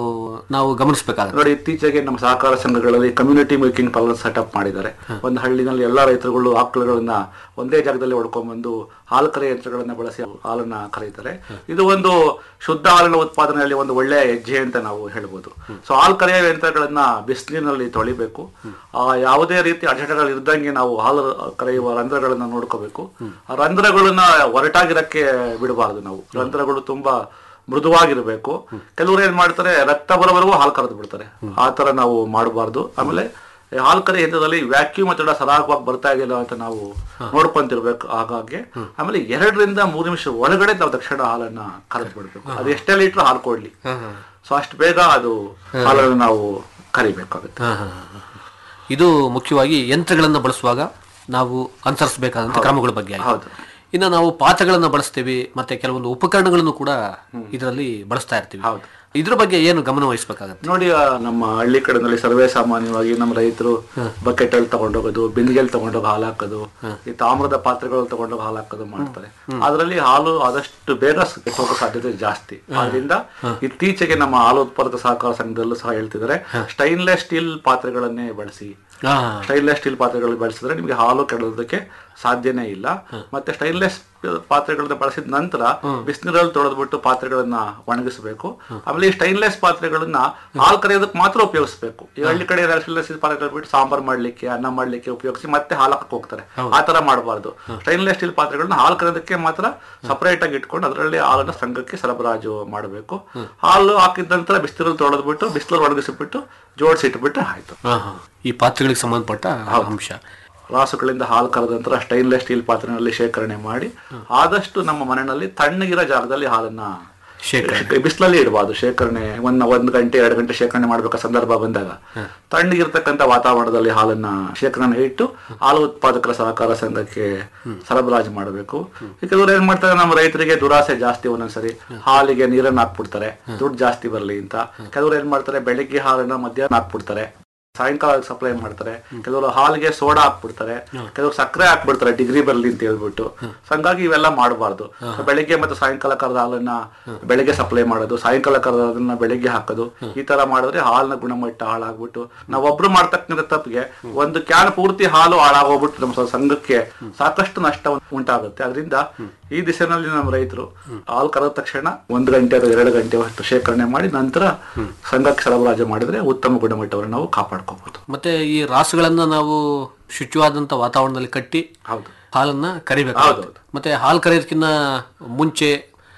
ನಾವು ಗಮನಿಸಬೇಕಾಗುತ್ತೆ ನೋಡಿ ಇತ್ತೀಚೆಗೆ ನಮ್ಮ ಸಹಕಾರ ಸಂಘಗಳಲ್ಲಿ ಕಮ್ಯುನಿಟಿ ಮಿಲ್ಕಿಂಗ್ ಪಾರ್ಲರ್ ಸೆಟಪ್ ಮಾಡಿದ್ದಾರೆ ಒಂದು ಹಳ್ಳಿನಲ್ಲಿ ಎಲ್ಲಾ ರೈತರುಗಳು ಆಕಳುಗಳನ್ನ ಒಂದೇ ಜಾಗದಲ್ಲಿ ಹೊಡ್ಕೊಂಡ್ಬಂದು ಹಾಲು ಕರೆ ಯಂತ್ರಗಳನ್ನ ಬಳಸಿ ಹಾಲನ್ನ ಕರೀತಾರೆ ಇದು ಒಂದು ಶುದ್ಧ ಹಾಲಿನ ಉತ್ಪಾದನೆಯಲ್ಲಿ ಒಂದು ಒಳ್ಳೆಯ ಹೆಜ್ಜೆ ಅಂತ ನಾವು ಹೇಳ್ಬೋದು ಸೊ ಹಾಲು ಕರೆಯುವ ಯಂತ್ರಗಳನ್ನ ಬಿಸಿಲಿನಲ್ಲಿ ತೊಳಿಬೇಕು ಆ ಯಾವುದೇ ರೀತಿ ಅಡಚಣೆಗಳು ಇರ್ದಂಗೆ ನಾವು ಹಾಲು ಕರೆಯುವ ರಂಧ್ರಗಳನ್ನ ನೋಡ್ಕೋಬೇಕು ಆ ರಂಧ್ರಗಳನ್ನ ಒರಟಾಗಿರಕ್ಕೆ ಬಿಡಬಾರದು ನಾವು ರಂಧ್ರಗಳು ತುಂಬಾ ಮೃದುವಾಗಿರ್ಬೇಕು ಕೆಲವರು ಏನ್ ಮಾಡ್ತಾರೆ ರಕ್ತ ಬರೋವರೆಗೂ ಹಾಲು ಕರೆದು ಬಿಡ್ತಾರೆ ಆ ತರ ನಾವು ಮಾಡಬಾರ್ದು ಆಮೇಲೆ ಈ ಹಾಲು ಕರೆ ಯಂತ್ರದಲ್ಲಿ ವ್ಯಾಕ್ಯೂಮ್ ಅಥವಾ ಸರಾಗವಾಗಿ ಬರ್ತಾ ಇದೆಯಲ್ಲ ಅಂತ ನಾವು ನೋಡ್ಕೊಂತಿರ್ಬೇಕು ಹಾಗಾಗಿ ಆಮೇಲೆ ಎರಡರಿಂದ ಮೂರು ನಿಮಿಷ ಒಳಗಡೆ ನಾವು ತಕ್ಷಣ ಹಾಲನ್ನ ಕರೆದು ಬಿಡ್ಬೇಕು ಅದು ಎಷ್ಟೇ ಲೀಟರ್ ಹಾಲು ಕೊಡ್ಲಿ ಸೊ ಅಷ್ಟು ಬೇಗ ಅದು ಹಾಲನ್ನು ನಾವು ಕರಿಬೇಕಾಗುತ್ತೆ ಹಾ, ಹಾ, ಹಾ, ಹಾ. ಇದು ಮುಖ್ಯವಾಗಿ ಯಂತ್ರಗಳನ್ನು ಬಳಸುವಾಗ ನಾವು ಅನುಸರಿಸಬೇಕಾದಂತ ಕ್ರಮಗಳ ಬಗ್ಗೆ ಆಯ್ತು. ಹೌದು. ಇನ್ನು ನಾವು ಪಾತ್ರೆಗಳನ್ನು ಬಳಸ್ತೀವಿ ಮತ್ತೆ ಕೆಲವೊಂದು ಉಪಕರಣಗಳನ್ನು ಕೂಡ ಇದರಲ್ಲಿ ಬಳಸ್ತಾ ಇರ್ತೀವಿ ಹೌದು. ಇದ್ರ ಬಗ್ಗೆ ಏನು ಗಮನ ವಹಿಸಬೇಕಾಗತ್ತೆ ನೋಡಿ ಆ, ನಮ್ಮ ಹಳ್ಳಿ ಕಡೆನಲ್ಲಿ ಸರ್ವೇ ಸಾಮಾನ್ಯವಾಗಿ ನಮ್ಮ ರೈತರು ಬಕೆಟ್ ಅಲ್ಲಿ ತಗೊಂಡೋಗೋದು ಬಿಂದಿಗೆಲ್ ತಗೊಂಡೋಗಿ ಹಾಲು ಹಾಕೋದು ಈ ತಾಮ್ರದ ಪಾತ್ರೆಗಳು ತಗೊಂಡೋಗಿ ಹಾಲು ಹಾಕೋದು ಮಾಡ್ತಾರೆ ಅದರಲ್ಲಿ ಹಾಲು ಆದಷ್ಟು ಬೇಗ ಸ- ಹೋಗೋ ಸಾಧ್ಯತೆ ಜಾಸ್ತಿ ಆದ್ರಿಂದ ಇತ್ತೀಚೆಗೆ ನಮ್ಮ ಹಾಲು ಉತ್ಪಾದಕ ಸಹಕಾರ ಸಂಘದಲ್ಲೂ ಸಹ ಹೇಳ್ತಿದ್ದಾರೆ ಸ್ಟೈನ್ಲೆಸ್ ಸ್ಟೀಲ್ ಪಾತ್ರೆಗಳನ್ನೇ ಬಳಸಿ ಹಾ, ಸ್ಟೈನ್ಲೆಸ್ ಸ್ಟೀಲ್ ಪಾತ್ರೆಗಳು ಬಳಸಿದ್ರೆ ನಿಮಗೆ ಹಾಲು ಕೆಡೋದಕ್ಕೆ ಸಾಧ್ಯನೇ ಇಲ್ಲ ಮತ್ತೆ ಸ್ಟೈನ್ಲೆಸ್ ಪಾತ್ರೆಗಳನ್ನ ಬಳಸಿದ ನಂತರ ಬಿಸಿನೀರಲ್ಲಿ ತೊಳೆದ್ಬಿಟ್ಟು ಪಾತ್ರೆಗಳನ್ನ ಒಣಗಿಸಬೇಕು ಆಮೇಲೆ ಈ ಸ್ಟೈನ್ಲೆಸ್ ಪಾತ್ರೆಗಳನ್ನ ಹಾಲು ಕರೆಯೋದಕ್ಕೆ ಮಾತ್ರ ಉಪಯೋಗಿಸಬೇಕು ಈ ಹಳ್ಳಿ ಕಡೆ ಸ್ಟೈನ್ಲೆಸ್ ಪಾತ್ರೆಗಳು ಬಿಟ್ಟು ಸಾಂಬಾರ್ ಮಾಡ್ಲಿಕ್ಕೆ ಅನ್ನ ಮಾಡ್ಲಿಕ್ಕೆ ಉಪಯೋಗಿಸಿ ಮತ್ತೆ ಹಾಲು ಹಾಕಕ್ ಹೋಗ್ತಾರೆ ಆ ತರ ಮಾಡಬಾರ್ದು ಸ್ಟೈನ್ಲೆಸ್ ಸ್ಟೀಲ್ ಪಾತ್ರೆಗಳನ್ನ ಹಾಲು ಕರೆಯೋದಕ್ಕೆ ಮಾತ್ರ ಸಪರೇಟ್ ಆಗಿ ಇಟ್ಕೊಂಡು ಅದರಲ್ಲಿ ಹಾಲನ್ನ ಸಂಘಕ್ಕೆ ಸರಬರಾಜು ಮಾಡಬೇಕು ಹಾಲು ಹಾಕಿದ ನಂತರ ಬಿಸಿಲಲ್ಲಿ ತೊಳೆದ್ಬಿಟ್ಟು ಬಿಸಿಲಲ್ಲಿ ಒಣಗಿಸಿಬಿಟ್ಟು ಜೋಡಿಸಿಟ್ಬಿಟ್ರೆ ಆಯ್ತು ಹಾ, ಹಾ. ಈ ಪಾತ್ರೆಗಳಿಗೆ ಸಂಬಂಧಪಟ್ಟ ಅಂಶ ರಾಸುಗಳಿಂದ ಹಾಲು ಕರೆದ ನಂತರ ಸ್ಟೈನ್ಲೆಸ್ ಸ್ಟೀಲ್ ಪಾತ್ರೆನಲ್ಲಿ ಶೇಖರಣೆ ಮಾಡಿ ಆದಷ್ಟು ನಮ್ಮ ಮನೆಯಲ್ಲಿ ತಣ್ಣಗಿರೋ ಜಾಗದಲ್ಲಿ ಹಾಲನ್ನ ಶೇಖರಣೆ. ಬಿಸಿಲಲ್ಲಿ ಇಡಬಾರ್ದು ಶೇಖರಣೆ ಒಂದ್ ಒಂದ್ ಗಂಟೆ ಎರಡು ಗಂಟೆ ಶೇಖರಣೆ ಮಾಡ್ಬೇಕಾ ಸಂದರ್ಭ ಬಂದಾಗ ತಣ್ಣಗಿರ್ತಕ್ಕಂಥ ವಾತಾವರಣದಲ್ಲಿ ಹಾಲನ್ನ ಶೇಖರಣೆ ಇಟ್ಟು ಹಾಲು ಉತ್ಪಾದಕರ ಸಹಕಾರ ಸಂಘಕ್ಕೆ ಸರಬರಾಜು ಮಾಡಬೇಕು ಕೆಲವರು ಏನ್ ಮಾಡ್ತಾರೆ ನಮ್ಮ ರೈತರಿಗೆ ದುರಾಸೆ ಜಾಸ್ತಿ ಒಂದೊಂದ್ಸರಿ ಹಾಲಿಗೆ ನೀರನ್ನ ಹಾಕ್ಬಿಡ್ತಾರೆ ದುಡ್ಡು ಜಾಸ್ತಿ ಬರ್ಲಿ ಅಂತ ಕೆಲವರು ಏನ್ ಮಾಡ್ತಾರೆ ಬೆಳಿಗ್ಗೆ ಹಾಲನ್ನ ಮಧ್ಯಾಹ್ನ ಹಾಕ್ಬಿಡ್ತಾರೆ ಸಾಯಂಕಾಲ ಸಪ್ಲೈ ಮಾಡ್ತಾರೆ ಕೆಲವರು ಹಾಲಿಗೆ ಸೋಡಾ ಹಾಕ್ಬಿಡ್ತಾರೆ ಕೆಲವರು ಸಕ್ಕರೆ ಹಾಕ್ಬಿಡ್ತಾರೆ ಡಿಗ್ರಿ ಬರ್ಲಿ ಅಂತ ಹೇಳ್ಬಿಟ್ಟು ಸೊ ಹಂಗಾಗಿ ಇವೆಲ್ಲ ಮಾಡಬಾರ್ದು ಬೆಳಿಗ್ಗೆ ಮತ್ತೆ ಸಾಯಂಕಾಲ ಕರೆದ ಹಾಲನ್ನ ಬೆಳಿಗ್ಗೆ ಸಪ್ಲೈ ಮಾಡೋದು ಸಾಯಂಕಾಲ ಕರೆದ ಅದನ್ನ ಬೆಳಿಗ್ಗೆ ಹಾಕೋದು ಈ ತರ ಮಾಡಿದ್ರೆ ಹಾಲಿನ ಗುಣಮಟ್ಟ ಹಾಳಾಗ್ಬಿಟ್ಟು ನಾವೊಬ್ರು ಮಾಡ್ತಕ್ಕಂಥ ತಪ್ಪಿಗೆ ಒಂದು ಕ್ಯಾನ್ ಪೂರ್ತಿ ಹಾಲು ಹಾಳಾಗೋಗ್ಬಿಟ್ಟು ನಮ್ಮ ಸ- ಸಂಘಕ್ಕೆ ಸಾಕಷ್ಟು ನಷ್ಟ ಉಂಟಾಗುತ್ತೆ ಅದರಿಂದ ಈ ದಿಸೆನಲ್ಲಿ ನಮ್ಮ ರೈತರು ಹಾಲು ಕರೆದ ತಕ್ಷಣ ಒಂದು ಗಂಟೆ ಅಥವಾ ಎರಡು ಗಂಟೆ ಹೊತ್ತು ಶೇಖರಣೆ ಮಾಡಿ ನಂತರ ಸಂಘಕ್ಕೆ ಸರಬರಾಜು ಮಾಡಿದ್ರೆ ಉತ್ತಮ ಗುಣಮಟ್ಟವನ್ನು ನಾವು ಕಾಪಾಡ್ಕೋಬಹುದು ಮತ್ತೆ ಈ ರಾಸುಗಳನ್ನ ನಾವು ಶುಚಿವಾದಂತ ವಾತಾವರಣದಲ್ಲಿ ಕಟ್ಟಿ ಹೌದು ಹಾಲನ್ನ ಕರಿಬೇಕು ಹೌದೌದು. ಮತ್ತೆ ಹಾಲು ಕರೆಯೋದಕ್ಕಿಂತ ಮುಂಚೆ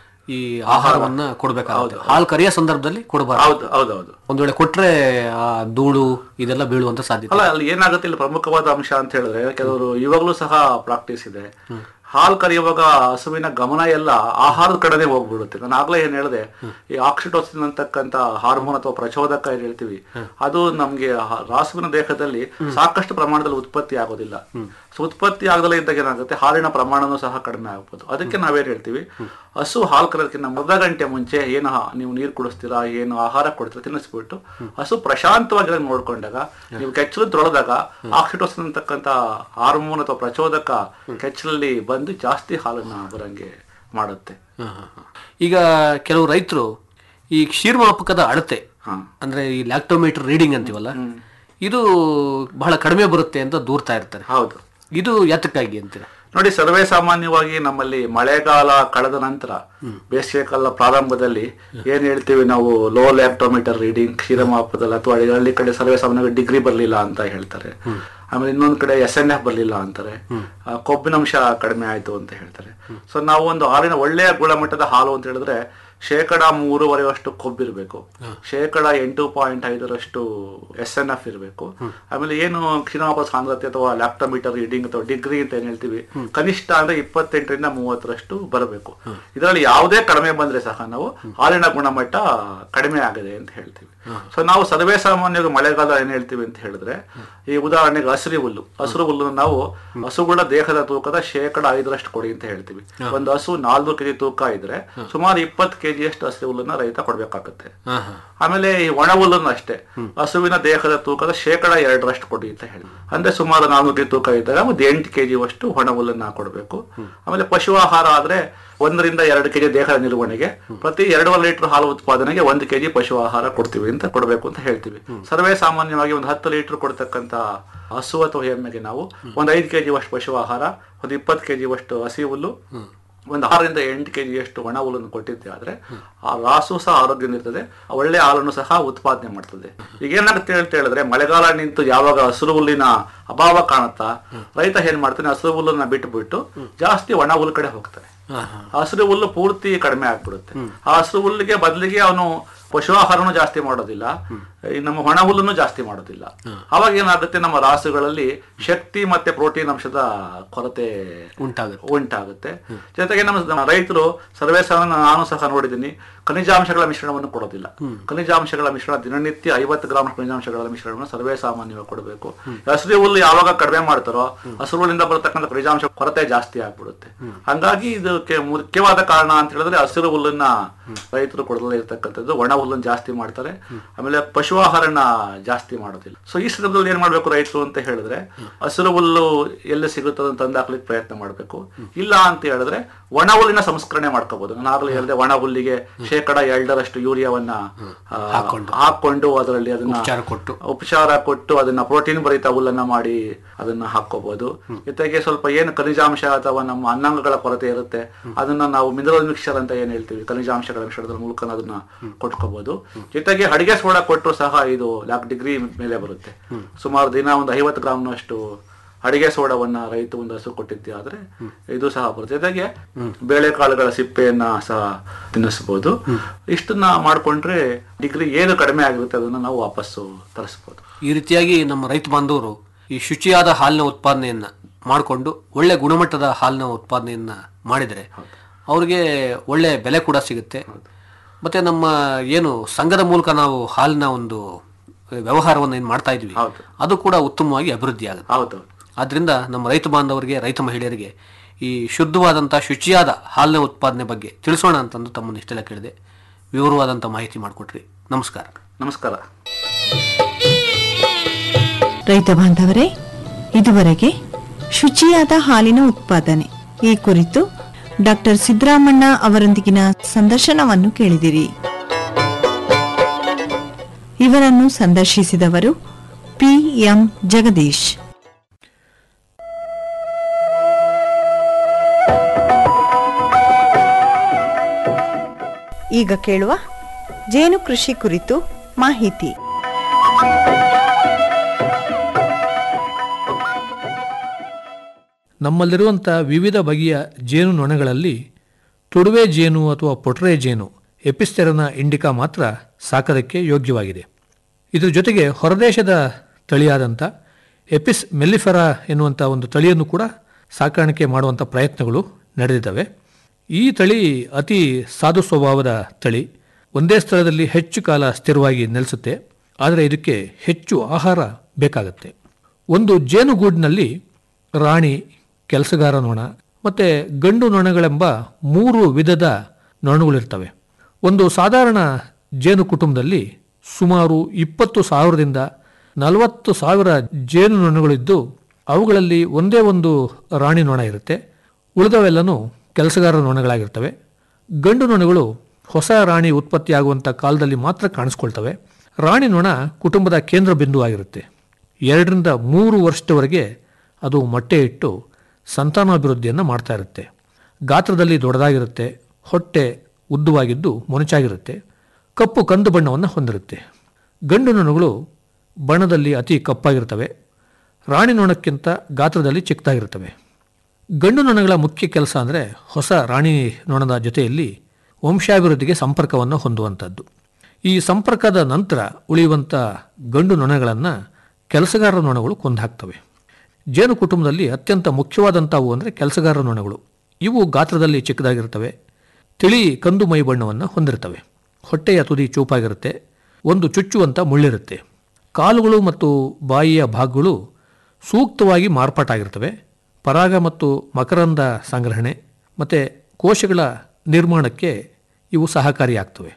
ಈ ಆಹಾರವನ್ನ ಕೊಡ್ಬೇಕಾಗುತ್ತೆ ಹಾಲು ಕರೆಯೋ ಸಂದರ್ಭದಲ್ಲಿ ಕೊಡಬಾರ್ದು ಹೌದು ಹೌದೌದು ಒಂದ್ ವೇಳೆ ಕೊಟ್ರೆ ಆ ಧೂಳು ಇದೆಲ್ಲ ಬೀಳುವಂತ ಸಾಧ್ಯತೆ ಅಲ್ಲ ಅಲ್ಲಿ ಏನಾಗುತ್ತೆ ಇಲ್ಲಿ ಪ್ರಮುಖವಾದ ಅಂಶ ಅಂತ ಹೇಳಿದ್ರೆ ಕೆಲವರು ಇವಾಗಲೂ ಸಹ ಪ್ರಾಕ್ಟೀಸ್ ಇದೆ ಹಾಲು ಕರೆಯುವಾಗ ಹಸುವಿನ ಗಮನ ಎಲ್ಲ ಆಹಾರದ ಕಡೆನೆ ಹೋಗ್ಬಿಡುತ್ತೆ ನಾನು ಆಗ್ಲೇ ಏನ್ ಹೇಳಿದೆ ಈ ಆಕ್ಸಿಟೋಸಿನ್ ಅಂತಕ್ಕಂತ ಹಾರ್ಮೋನ್ ಅಥವಾ ಪ್ರಚೋದಕ ಏನ್ ಹೇಳ್ತೀವಿ ಅದು ನಮ್ಗೆ ಹ- ರಾಸುವಿನ ದೇಹದಲ್ಲಿ ಸಾಕಷ್ಟು ಪ್ರಮಾಣದಲ್ಲಿ ಉತ್ಪತ್ತಿ ಆಗೋದಿಲ್ಲ ಸೊ ಉತ್ಪತ್ತಿ ಆಗದಲ್ಲೇ ಇದ್ದಾಗ ಏನಾಗುತ್ತೆ ಹಾಲಿನ ಪ್ರಮಾಣನೂ ಸಹ ಕಡಿಮೆ ಆಗ್ಬೋದು ಅದಕ್ಕೆ ನಾವೇನ್ ಹೇಳ್ತೀವಿ ಹಸು ಹಾಲು ಕರೆಯೋದಕ್ಕಿಂತ ಅರ್ಧ ಗಂಟೆ ಮುಂಚೆ ಏನು ಹಾ- ನೀವು ನೀರು ಕುಡಿಸ್ತೀರಾ ಏನು ಆಹಾರ ಕೊಡ್ತೀರಾ ತಿನ್ನಿಸ್ಬಿಟ್ಟು ಹಸು ಪ್ರಶಾಂತವಾಗಿ ನೋಡ್ಕೊಂಡಾಗ ನೀವು ಕೆಚ್ಚಲು ತೊಳೆದಾಗ ಆಕ್ಸಿಟೋಸಿನ್ ಅಂತಕ್ಕಂಥ ಹಾರ್ಮೋನ್ ಅಥವಾ ಪ್ರಚೋದಕ ಕೆಚ್ಚಲಲ್ಲಿ ಬಂದು ಜಾಸ್ತಿ ಹಾಲನ್ನ ಬರಂಗೆ ಮಾಡುತ್ತೆ ಹ, ಹ, ಹ. ಈಗ ಕೆಲವು ರೈತರು ಈ ಕ್ಷೀರ್ಮಾಪಕದ ಅಳತೆ ಹಾ. ಅಂದ್ರೆ ಈ ಲ್ಯಾಕ್ಟೋಮೀಟರ್ ರೀಡಿಂಗ್ ಅಂತೀವಲ್ಲ ಇದು ಬಹಳ ಕಡಿಮೆ ಬರುತ್ತೆ ಅಂತ ದೂರ್ತಾ ಇರ್ತಾರೆ ಹೌದು ಇದು ಯಾತಕ್ಕಾಗಿ ಅಂತೀರ ನೋಡಿ ಸರ್ವೇ ಸಾಮಾನ್ಯವಾಗಿ ನಮ್ಮಲ್ಲಿ ಮಳೆಗಾಲ ಕಳೆದ ನಂತರ ಬೇಸಿಗೆ ಕಾಲ ಪ್ರಾರಂಭದಲ್ಲಿ ಏನ್ ಹೇಳ್ತೀವಿ ನಾವು ಲೋ ಲ್ಯಾಕ್ಟೋಮೀಟರ್ ರೀಡಿಂಗ್ ಕ್ಷೀರಮಾಪದಲ್ಲಿ ಅಥವಾ ಹಳ್ಳಿ ಕಡೆ ಸರ್ವೇ ಸಾಮಾನ್ಯವಾಗಿ ಡಿಗ್ರಿ ಬರ್ಲಿಲ್ಲ ಅಂತ ಹೇಳ್ತಾರೆ ಆಮೇಲೆ ಇನ್ನೊಂದ್ ಕಡೆ ಎಸ್ ಎನ್ ಎಫ್ ಬರ್ಲಿಲ್ಲ ಅಂತಾರೆ ಆ, ಕೊಬ್ಬಿನಂಶ ಕಡಿಮೆ ಆಯ್ತು ಅಂತ ಹೇಳ್ತಾರೆ ಸೊ ನಾವು ಒಂದು ಹಾಲಿನ ಒಳ್ಳೆಯ ಗುಣಮಟ್ಟದ ಹಾಲು ಅಂತ ಹೇಳಿದ್ರೆ ಶೇಕಡ ಮೂರುವರೆಯಷ್ಟು ಕೊಬ್ಬಿರ್ಬೇಕು ಶೇಕಡ ಎಂಟು ಪಾಯಿಂಟ್ ಐದರಷ್ಟು ಎಸ್ ಎನ್ ಎಫ್ ಇರಬೇಕು ಆಮೇಲೆ ಏನು ಕ್ಷೀಣಮಾಪ ಸಾಂದ್ರತೆ ಅಥವಾ ಲ್ಯಾಕ್ಟೋಮೀಟರ್ ರೀಡಿಂಗ್ ಅಥವಾ ಡಿಗ್ರಿ ಅಂತ ಏನ್ ಹೇಳ್ತೀವಿ ಕನಿಷ್ಠ ಅಂದ್ರೆ ಇಪ್ಪತ್ತೆಂಟರಿಂದ ಮೂವತ್ತರಷ್ಟು ಬರಬೇಕು ಇದರಲ್ಲಿ ಯಾವುದೇ ಕಡಿಮೆ ಬಂದ್ರೆ ಸಹ ನಾವು ಹಾಲಿನ ಗುಣಮಟ್ಟ ಕಡಿಮೆ ಆಗಿದೆ ಅಂತ ಹೇಳ್ತೀವಿ ಸೊ ನಾವು ಸರ್ವೇ ಸಾಮಾನ್ಯವಾಗಿ ಮಳೆಗಾಲ ಏನ್ ಹೇಳ್ತೀವಿ ಅಂತ ಹೇಳಿದ್ರೆ ಈ ಉದಾಹರಣೆಗೆ ಹಸಿರು ಹುಲ್ಲು ಹಸಿರು ಹುಲ್ಲನ್ನು ನಾವು ಹಸುಗಳ ದೇಹದ ತೂಕದ ಶೇಕಡ ಐದರಷ್ಟು ಕೊಡಿ ಅಂತ ಹೇಳ್ತೀವಿ ಒಂದು ಹಸು ನಾಲ್ಕು ಕೆಜಿ ತೂಕ ಇದ್ರೆ ಸುಮಾರು ಇಪ್ಪತ್ತು ಕೆಜಿಯಷ್ಟು ಹಸಿ ಹುಲ್ಲನ್ನ ರೈತ ಕೊಡ್ಬೇಕಾಗುತ್ತೆ ಹಾ ಹಾ ಆಮೇಲೆ ಈ ಒಣ ಹುಲ್ಲನ್ನು ಅಷ್ಟೇ ಹಸುವಿನ ದೇಹದ ತೂಕದ ಶೇಕಡ ಎರಡರಷ್ಟು ಕೊಡಿ ಅಂತ ಹೇಳಿ ಅಂದ್ರೆ ಸುಮಾರು ನಾನೂರು ಕೆಜಿ ತೂಕ ಇದ್ದಾಗ ಒಂದು ಎಂಟು ಕೆಜಿ ಅಷ್ಟು ಒಣ ಹುಲ್ಲನ್ನ ಕೊಡಬೇಕು ಆಮೇಲೆ ಪಶು ಆಹಾರ ಆದ್ರೆ ಒಂದರಿಂದ ಎರಡು ಕೆಜಿ ದೇಹದ ನಿರ್ವಹಣೆಗೆ ಪ್ರತಿ ಎರಡೂವರೆ ಲೀಟರ್ ಹಾಲು ಉತ್ಪಾದನೆಗೆ ಒಂದು ಕೆಜಿ ಪಶು ಆಹಾರ ಕೊಡ್ತೀವಿ ಅಂತ ಕೊಡಬೇಕು ಅಂತ ಹೇಳ್ತೀವಿ ಸರ್ವೇ ಸಾಮಾನ್ಯವಾಗಿ ಒಂದು ಹತ್ತು ಲೀಟರ್ ಕೊಡ್ತಕ್ಕಂತ ಹಸು ಅಥವಾ ಎಮ್ಮೆಗೆ ನಾವು ಒಂದು ಐದು ಕೆಜಿ ಅಷ್ಟು ಪಶು ಆಹಾರ ಒಂದು ಇಪ್ಪತ್ತು ಕೆಜಿ ಅಷ್ಟು ಹಸಿ ಹುಲ್ಲು ಒಂದು ಆರರಿಂದ ಎಂಟು ಕೆಜಿ ಅಷ್ಟು ಒಣ ಹುಲ್ಲನ್ನು ಕೊಟ್ಟಿದ್ದೆ ಆದ್ರೆ ಆ ರಾಸು ಸಹ ಆರೋಗ್ಯ ಇರ್ತದೆ ಒಳ್ಳೆ ಹಾಲನ್ನು ಸಹ ಉತ್ಪಾದನೆ ಮಾಡ್ತದೆ ಈಗ ಏನಾಗುತ್ತೆ ಅಂತ ಹೇಳಿದ್ರೆ ಮಳೆಗಾಲ ನಿಂತು ಯಾವಾಗ ಹಸಿರು ಹುಲ್ಲಿನ ಅಭಾವ ಕಾಣುತ್ತಾ ರೈತ ಏನ್ ಮಾಡ್ತಾನೆ ಹಸಿರು ಹುಲ್ಲನ್ನ ಬಿಟ್ಟು ಬಿಟ್ಟು ಜಾಸ್ತಿ ಒಣ ಹುಲ್ಲು ಕಡೆ ಹೋಗ್ತಾನೆ ಹಸಿರು ಹುಲ್ಲು ಪೂರ್ತಿ ಕಡಿಮೆ ಆಗ್ಬಿಡುತ್ತೆ ಆ ಹಸಿರು ಹುಲ್ಲಿಗೆ ಬದಲಿಗೆ ಅವನು ಪಶು ಆಹಾರನು ಜಾಸ್ತಿ ಮಾಡೋದಿಲ್ಲ ಈ ನಮ್ಮ ಒಣ ಹುಲ್ಲನ್ನು ಜಾಸ್ತಿ ಮಾಡೋದಿಲ್ಲ ಅವಾಗ ಏನಾಗುತ್ತೆ ನಮ್ಮ ರಾಸುಗಳಲ್ಲಿ ಶಕ್ತಿ ಮತ್ತೆ ಪ್ರೋಟೀನ್ ಅಂಶದ ಕೊರತೆ ಉಂಟಾಗುತ್ತೆ ಉಂಟಾಗುತ್ತೆ ಜೊತೆಗೆ ನಮ್ಮ ನಮ್ಮ ರೈತರು ಸರ್ವೇ ಸಾಮಾನ್ಯ ನಾನು ಸಹ ನೋಡಿದ್ದೀನಿ ಖನಿಜಾಂಶಗಳ ಮಿಶ್ರಣವನ್ನು ಕೊಡೋದಿಲ್ಲ ಖನಿಜಾಂಶಗಳ ಮಿಶ್ರಣ ದಿನನಿತ್ಯ ಐವತ್ತು ಗ್ರಾಮ್ ಖನಿಜಾಂಶಗಳ ಮಿಶ್ರಣವನ್ನು ಸರ್ವೇ ಸಾಮಾನ್ಯವಾಗಿ ಕೊಡಬೇಕು ಹಸಿರು ಹುಲ್ಲು ಯಾವಾಗ ಕಡಿಮೆ ಮಾಡ್ತಾರೋ ಹಸಿರು ಹುಲ್ಲಿಂದ ಬರತಕ್ಕಂಥ ಖನಿಜಾಂಶ ಕೊರತೆ ಜಾಸ್ತಿ ಆಗ್ಬಿಡುತ್ತೆ ಹಂಗಾಗಿ ಇದಕ್ಕೆ ಮುಖ್ಯವಾದ ಕಾರಣ ಅಂತ ಹೇಳಿದ್ರೆ ಹಸಿರು ಹುಲ್ಲನ್ನ ರೈತರು ಕೊಡದೇ ಇರ್ತಕ್ಕಂಥದ್ದು ಒಣ ಹುಲ್ಲನ್ನು ಜಾಸ್ತಿ ಮಾಡ್ತಾರೆ ಆಮೇಲೆ ಪಶು ಆಹಾರನ ಜಾಸ್ತಿ ಮಾಡೋದಿಲ್ಲ ಸೊ ಈ ಸಂದರ್ಭದಲ್ಲಿ ಏನ್ ಮಾಡ್ಬೇಕು ರೈತರು ಅಂತ ಹೇಳಿದ್ರೆ ಹಸಿರು ಹುಲ್ಲು ಎಲ್ಲಿ ಸಿಗುತ್ತದೆ ಅಂತ ತಂದಾಕ್ಲಿಕ್ಕೆ ಪ್ರಯತ್ನ ಮಾಡ್ಬೇಕು ಇಲ್ಲ ಅಂತ ಹೇಳಿದ್ರೆ ಒಣ ಹುಲ್ಲಿನ ಸಂಸ್ಕರಣೆ ಮಾಡ್ಕೋಬಹುದು ನಾನು ಆಗ್ಲೇ ಹೇಳಿದೆ ಒಣ ಹುಲ್ಲಿಗೆ ಶೇಕಡ ಎರಡರಷ್ಟು ಯೂರಿಯಾವನ್ನ ಆ, ಹಾಕೊಂಡು ಅದರಲ್ಲಿ ಅದನ್ನ ಉಪಚಾರ ಕೊಟ್ಟು ಉಪಚಾರ ಕೊಟ್ಟು ಅದನ್ನ ಪ್ರೋಟೀನ್ ಭರಿತ ಹುಲ್ಲನ್ನ ಮಾಡಿ ಅದನ್ನ ಹಾಕೋಬಹುದು ಜೊತೆಗೆ ಸ್ವಲ್ಪ ಏನು ಖನಿಜಾಂಶ ಅಥವಾ ನಮ್ಮ ಅನ್ನಾಂಗಗಳ ಕೊರತೆ ಇರುತ್ತೆ ಅದನ್ನ ನಾವು ಮಿನರಲ್ ಮಿಕ್ಸರ್ ಅಂತ ಏನ್ ಹೇಳ್ತೀವಿ ಖನಿಜಾಂಶಗಳ ಮಿಶ್ರಣದ ಮೂಲಕ ಅದನ್ನ ಕೊಟ್ಕೋಬಹುದು ಜೊತೆಗೆ ಅಡಿಗೆ ಸೋಡಾ ಕೊಟ್ಟರು ಸಹ ಇದು ಲ್ಯಾಕ್ ಡಿಗ್ರಿ ಮೇಲೆ ಬರುತ್ತೆ ಸುಮಾರು ದಿನ ಒಂದು ಐವತ್ತು ಗ್ರಾಮ್ನಷ್ಟು ಅಡಿಗೆ ಸೋಡವನ್ನ ರೈತ ಒಂದು ಹಸು ಕೊಟ್ಟಿದ್ದೆ ಆದ್ರೆ ಇದು ಸಹ ಬರುತ್ತೆ ಜೊತೆಗೆ ಬೇಳೆಕಾಳುಗಳ ಸಿಪ್ಪೆಯನ್ನ ಸಹ ತಿನ್ನಿಸಬಹುದು ಇಷ್ಟನ್ನ ಮಾಡ್ಕೊಂಡ್ರೆ ಡಿಗ್ರಿ ಏನು ಕಡಿಮೆ ಆಗಿರುತ್ತೆ ಅದನ್ನ ನಾವು ವಾಪಸ್ಸು ತರಿಸಬಹುದು ಈ ರೀತಿಯಾಗಿ ನಮ್ಮ ರೈತ ಬಾಂಧವರು ಈ ಶುಚಿಯಾದ ಹಾಲಿನ ಉತ್ಪಾದನೆಯನ್ನ ಮಾಡಿಕೊಂಡು ಒಳ್ಳೆ ಗುಣಮಟ್ಟದ ಹಾಲಿನ ಉತ್ಪಾದನೆಯನ್ನ ಮಾಡಿದರೆ ಅವ್ರಿಗೆ ಒಳ್ಳೆ ಬೆಲೆ ಕೂಡ ಸಿಗುತ್ತೆ ಮತ್ತೆ ನಮ್ಮ ಏನು ಸಂಘದ ಮೂಲಕ ನಾವು ಹಾಲಿನ ಒಂದು ವ್ಯವಹಾರವನ್ನು ಏನು ಮಾಡ್ತಾ ಇದ್ವಿ ಹೌದು. ಅದು ಕೂಡ ಉತ್ತಮವಾಗಿ ಅಭಿವೃದ್ಧಿ ಆಗುತ್ತೆ ಹೌದು ಆದ್ರಿಂದ ನಮ್ಮ ರೈತ ಬಾಂಧವರಿಗೆ ರೈತ ಮಹಿಳೆಯರಿಗೆ ಈ ಶುದ್ಧವಾದಂಥ ಶುಚಿಯಾದ ಹಾಲಿನ ಉತ್ಪಾದನೆ ಬಗ್ಗೆ ತಿಳಿಸೋಣ ಅಂತಂದು ತಮ್ಮನ್ನು ಇಷ್ಟೆಲ್ಲ ಕೇಳಿದೆ ವಿವರವಾದಂಥ ಮಾಹಿತಿ ಮಾಡಿಕೊಟ್ರಿ ನಮಸ್ಕಾರ ನಮಸ್ಕಾರ ರೈತ ಬಾಂಧವರೇ ಇದುವರೆಗೆ ಶುಚಿಯಾದ ಹಾಲಿನ ಉತ್ಪಾದನೆ ಈ ಕುರಿತು ಡಾಕ್ಟರ್ ಸಿದ್ದರಾಮಣ್ಣ ಅವರೊಂದಿಗಿನ ಸಂದರ್ಶನವನ್ನು ಕೇಳಿದಿರಿ ಇವರನ್ನು ಸಂದರ್ಶಿಸಿದವರು ಪಿ ಎಂ ಜಗದೀಶ್ ಈಗ ಕೇಳುವ ಜೇನು ಕೃಷಿ ಕುರಿತು ಮಾಹಿತಿ ನಮ್ಮಲ್ಲಿರುವಂಥ ವಿವಿಧ ಬಗೆಯ ಜೇನು ನೊಣಗಳಲ್ಲಿ ತುಡುವೆ ಜೇನು ಅಥವಾ ಪೊಟ್ರೆ ಜೇನು ಎಪಿಸ್ಟೆರನ ಇಂಡಿಕಾ ಮಾತ್ರ ಸಾಕೋದಕ್ಕೆ ಯೋಗ್ಯವಾಗಿದೆ ಇದ್ರ ಜೊತೆಗೆ ಹೊರದೇಶದ ತಳಿಯಾದಂಥ ಎಪಿಸ್ ಮೆಲ್ಲಿಫೆರಾ ಎನ್ನುವಂಥ ಒಂದು ತಳಿಯನ್ನು ಕೂಡ ಸಾಕಾಣಿಕೆ ಮಾಡುವಂಥ ಪ್ರಯತ್ನಗಳು ನಡೆದಿದ್ದಾವೆ ಈ ತಳಿ ಅತಿ ಸಾಧು ಸ್ವಭಾವದ ತಳಿ ಒಂದೇ ಸ್ಥಳದಲ್ಲಿ ಹೆಚ್ಚು ಕಾಲ ಸ್ಥಿರವಾಗಿ ನೆಲೆಸುತ್ತೆ ಆದರೆ ಇದಕ್ಕೆ ಹೆಚ್ಚು ಆಹಾರ ಬೇಕಾಗುತ್ತೆ ಒಂದು ಜೇನುಗೂಡಿನಲ್ಲಿ ರಾಣಿ ಕೆಲಸಗಾರ ನೊಣ ಮತ್ತು ಗಂಡು ನೊಣಗಳೆಂಬ ಮೂರು ವಿಧದ ನೊಣಗಳಿರ್ತವೆ ಒಂದು ಸಾಧಾರಣ ಜೇನು ಕುಟುಂಬದಲ್ಲಿ ಸುಮಾರು ಇಪ್ಪತ್ತು ಸಾವಿರದಿಂದ ನಲವತ್ತು ಸಾವಿರ ಜೇನು ನೊಣಗಳಿದ್ದು ಅವುಗಳಲ್ಲಿ ಒಂದೇ ಒಂದು ರಾಣಿ ನೊಣ ಇರುತ್ತೆ ಉಳಿದವೆಲ್ಲನೂ ಕೆಲಸಗಾರ ನೊಣಗಳಾಗಿರ್ತವೆ ಗಂಡು ನೊಣಗಳು ಹೊಸ ರಾಣಿ ಉತ್ಪತ್ತಿಯಾಗುವಂಥ ಕಾಲದಲ್ಲಿ ಮಾತ್ರ ಕಾಣಿಸ್ಕೊಳ್ತವೆ ರಾಣಿ ನೊಣ ಕುಟುಂಬದ ಕೇಂದ್ರ ಬಿಂದುವಾಗಿರುತ್ತೆ ಎರಡರಿಂದ ಮೂರು ವರ್ಷದವರೆಗೆ ಅದು ಮೊಟ್ಟೆ ಇಟ್ಟು ಸಂತಾನಾಭಿವೃದ್ಧಿಯನ್ನು ಮಾಡ್ತಾ ಇರುತ್ತೆ ಗಾತ್ರದಲ್ಲಿ ದೊಡ್ಡದಾಗಿರುತ್ತೆ ಹೊಟ್ಟೆ ಉದ್ದವಾಗಿದ್ದು ಮೊನಚಾಗಿರುತ್ತೆ ಕಪ್ಪು ಕಂದು ಬಣ್ಣವನ್ನು ಹೊಂದಿರುತ್ತೆ ಗಂಡು ನೊಣಗಳು ಬಣ್ಣದಲ್ಲಿ ಅತಿ ಕಪ್ಪಾಗಿರ್ತವೆ ರಾಣಿ ನೊಣಕ್ಕಿಂತ ಗಾತ್ರದಲ್ಲಿ ಚಿಕ್ಕದಾಗಿರ್ತವೆ ಗಂಡು ನೊಣಗಳ ಮುಖ್ಯ ಕೆಲಸ ಅಂದರೆ ಹೊಸ ರಾಣಿ ನೊಣದ ಜೊತೆಯಲ್ಲಿ ವಂಶಾಭಿವೃದ್ಧಿಗೆ ಸಂಪರ್ಕವನ್ನು ಹೊಂದುವಂಥದ್ದು ಈ ಸಂಪರ್ಕದ ನಂತರ ಉಳಿಯುವಂಥ ಗಂಡು ನೊಣಗಳನ್ನು ಕೆಲಸಗಾರ ನೊಣಗಳು ಕೊಂದು ಹಾಕ್ತವೆ ಜೇನು ಕುಟುಂಬದಲ್ಲಿ ಅತ್ಯಂತ ಮುಖ್ಯವಾದಂಥವು ಅಂದರೆ ಕೆಲಸಗಾರ ನೊಣಗಳು ಇವು ಗಾತ್ರದಲ್ಲಿ ಚಿಕ್ಕದಾಗಿರ್ತವೆ ತಿಳಿ ಕಂದು ಮೈ ಬಣ್ಣವನ್ನು ಹೊಂದಿರ್ತವೆ ಹೊಟ್ಟೆಯ ತುದಿ ಚೂಪಾಗಿರುತ್ತೆ ಒಂದು ಚುಚ್ಚುವಂಥ ಮುಳ್ಳಿರುತ್ತೆ ಕಾಲುಗಳು ಮತ್ತು ಬಾಯಿಯ ಭಾಗಗಳು ಸೂಕ್ತವಾಗಿ ಮಾರ್ಪಾಟಾಗಿರ್ತವೆ ಪರಾಗ ಮತ್ತು ಮಕರಂದ ಸಂಗ್ರಹಣೆ ಮತ್ತು ಕೋಶಗಳ ನಿರ್ಮಾಣಕ್ಕೆ ಇವು ಸಹಕಾರಿಯಾಗ್ತವೆ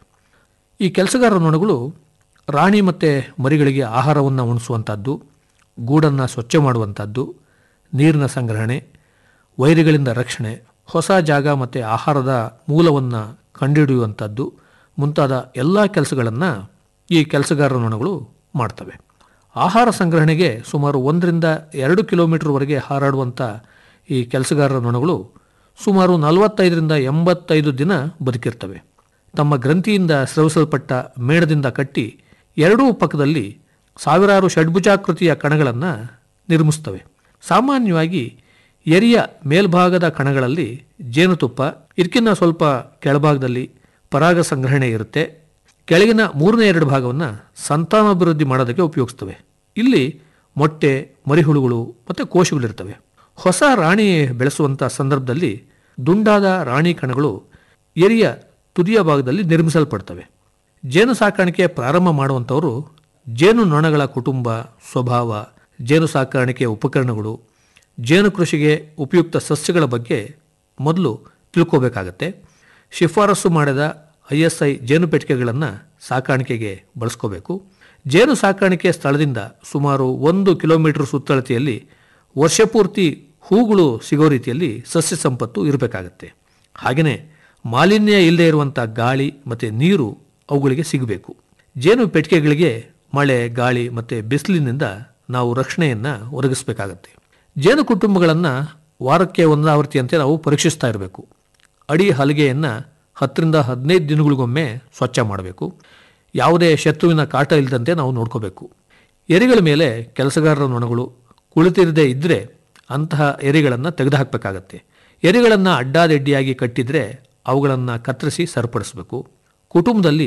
ಈ ಕೆಲಸಗಾರ ನೊಣಗಳು ರಾಣಿ ಮತ್ತು ಮರಿಗಳಿಗೆ ಆಹಾರವನ್ನು ಉಣಿಸುವಂಥದ್ದು ಗೂಡನ್ನು ಸ್ವಚ್ಛ ಮಾಡುವಂಥದ್ದು ನೀರಿನ ಸಂಗ್ರಹಣೆ ವೈರಿಗಳಿಂದ ರಕ್ಷಣೆ ಹೊಸ ಜಾಗ ಮತ್ತು ಆಹಾರದ ಮೂಲವನ್ನು ಕಂಡುಹಿಡಿಯುವಂಥದ್ದು ಮುಂತಾದ ಎಲ್ಲ ಕೆಲಸಗಳನ್ನು ಈ ಕೆಲಸಗಾರ ನೊಣಗಳು ಮಾಡ್ತವೆ ಆಹಾರ ಸಂಗ್ರಹಣೆಗೆ ಸುಮಾರು ಒಂದರಿಂದ ಎರಡು ಕಿಲೋಮೀಟರ್ವರೆಗೆ ಹಾರಾಡುವಂಥ ಈ ಕೆಲಸಗಾರರ ನೊಣಗಳು ಸುಮಾರು ನಲವತ್ತೈದರಿಂದ ಎಂಬತ್ತೈದು ದಿನ ಬದುಕಿರ್ತವೆ ತಮ್ಮ ಗ್ರಂಥಿಯಿಂದ ಸ್ರವಿಸಲ್ಪಟ್ಟ ಮೇಣದಿಂದ ಕಟ್ಟಿ ಎರಡೂ ಪಕ್ಕದಲ್ಲಿ ಸಾವಿರಾರು ಷಡ್ಭುಜಾಕೃತಿಯ ಕಣಗಳನ್ನು ನಿರ್ಮಿಸ್ತವೆ ಸಾಮಾನ್ಯವಾಗಿ ಎರಿಯ ಮೇಲ್ಭಾಗದ ಕಣಗಳಲ್ಲಿ ಜೇನುತುಪ್ಪ ಇದಕ್ಕಿಂತ ಸ್ವಲ್ಪ ಕೆಳಭಾಗದಲ್ಲಿ ಪರಾಗ ಸಂಗ್ರಹಣೆ ಇರುತ್ತೆ ಕೆಳಗಿನ ಮೂರನೇ ಎರಡು ಭಾಗವನ್ನು ಸಂತಾನಾಭಿವೃದ್ಧಿ ಮಾಡೋದಕ್ಕೆ ಉಪಯೋಗಿಸ್ತವೆ ಇಲ್ಲಿ ಮೊಟ್ಟೆ ಮರಿಹುಳುಗಳು ಮತ್ತು ಕೋಶಗಳಿರ್ತವೆ ಹೊಸ ರಾಣಿ ಬೆಳೆಸುವಂಥ ಸಂದರ್ಭದಲ್ಲಿ ದುಂಡಾದ ರಾಣಿ ಕಣಗಳು ಎರಿಯ ತುದಿಯ ಭಾಗದಲ್ಲಿ ನಿರ್ಮಿಸಲ್ಪಡ್ತವೆ ಜೇನು ಸಾಕಾಣಿಕೆ ಪ್ರಾರಂಭ ಮಾಡುವಂಥವರು ಜೇನು ನೊಣಗಳ ಕುಟುಂಬ ಸ್ವಭಾವ ಜೇನು ಸಾಕಾಣಿಕೆಯ ಉಪಕರಣಗಳು ಜೇನು ಕೃಷಿಗೆ ಉಪಯುಕ್ತ ಸಸ್ಯಗಳ ಬಗ್ಗೆ ಮೊದಲು ತಿಳ್ಕೋಬೇಕಾಗತ್ತೆ ಶಿಫಾರಸು ಮಾಡಿದ ಐ ಎಸ್ ಐ ಜೇನು ಪೆಟ್ಟಿಗೆಗಳನ್ನು ಸಾಕಾಣಿಕೆಗೆ ಬಳಸ್ಕೋಬೇಕು ಜೇನು ಸಾಕಾಣಿಕೆ ಸ್ಥಳದಿಂದ ಸುಮಾರು ಒಂದು ಕಿಲೋಮೀಟರ್ ಸುತ್ತಳತೆಯಲ್ಲಿ ವರ್ಷಪೂರ್ತಿ ಹೂಗಳು ಸಿಗೋ ರೀತಿಯಲ್ಲಿ ಸಸ್ಯ ಸಂಪತ್ತು ಇರಬೇಕಾಗತ್ತೆ ಹಾಗೆಯೇ ಮಾಲಿನ್ಯ ಇಲ್ಲದೆ ಇರುವಂಥ ಗಾಳಿ ಮತ್ತು ನೀರು ಅವುಗಳಿಗೆ ಸಿಗಬೇಕು ಜೇನು ಪೆಟ್ಟಿಗೆಗಳಿಗೆ ಮಳೆ ಗಾಳಿ ಮತ್ತು ಬಿಸಿಲಿನಿಂದ ನಾವು ರಕ್ಷಣೆಯನ್ನು ಒದಗಿಸಬೇಕಾಗತ್ತೆ ಜೇನು ಕುಟುಂಬಗಳನ್ನು ವಾರಕ್ಕೆ ಒಂದಾವರ್ತಿಯಂತೆ ನಾವು ಪರೀಕ್ಷಿಸ್ತಾ ಇರಬೇಕು ಅಡಿ ಹಲಿಗೆಯನ್ನು ಹತ್ತರಿಂದ ಹದಿನೈದು ದಿನಗಳಿಗೊಮ್ಮೆ ಸ್ವಚ್ಛ ಮಾಡಬೇಕು ಯಾವುದೇ ಶತ್ರುವಿನ ಕಾಟ ಇಲ್ಲದಂತೆ ನಾವು ನೋಡ್ಕೋಬೇಕು ಎರಿಗಳ ಮೇಲೆ ಕೆಲಸಗಾರರ ನೊಣಗಳು ಕುಳಿತಿರದೇ ಇದ್ದರೆ ಅಂತಹ ಎರಿಗಳನ್ನು ತೆಗೆದುಹಾಕಬೇಕಾಗತ್ತೆ ಎರಿಗಳನ್ನು ಅಡ್ಡಾದಿಡ್ಡಿಯಾಗಿ ಕಟ್ಟಿದರೆ ಅವುಗಳನ್ನು ಕತ್ತರಿಸಿ ಸರಿಪಡಿಸಬೇಕು ಕುಟುಂಬದಲ್ಲಿ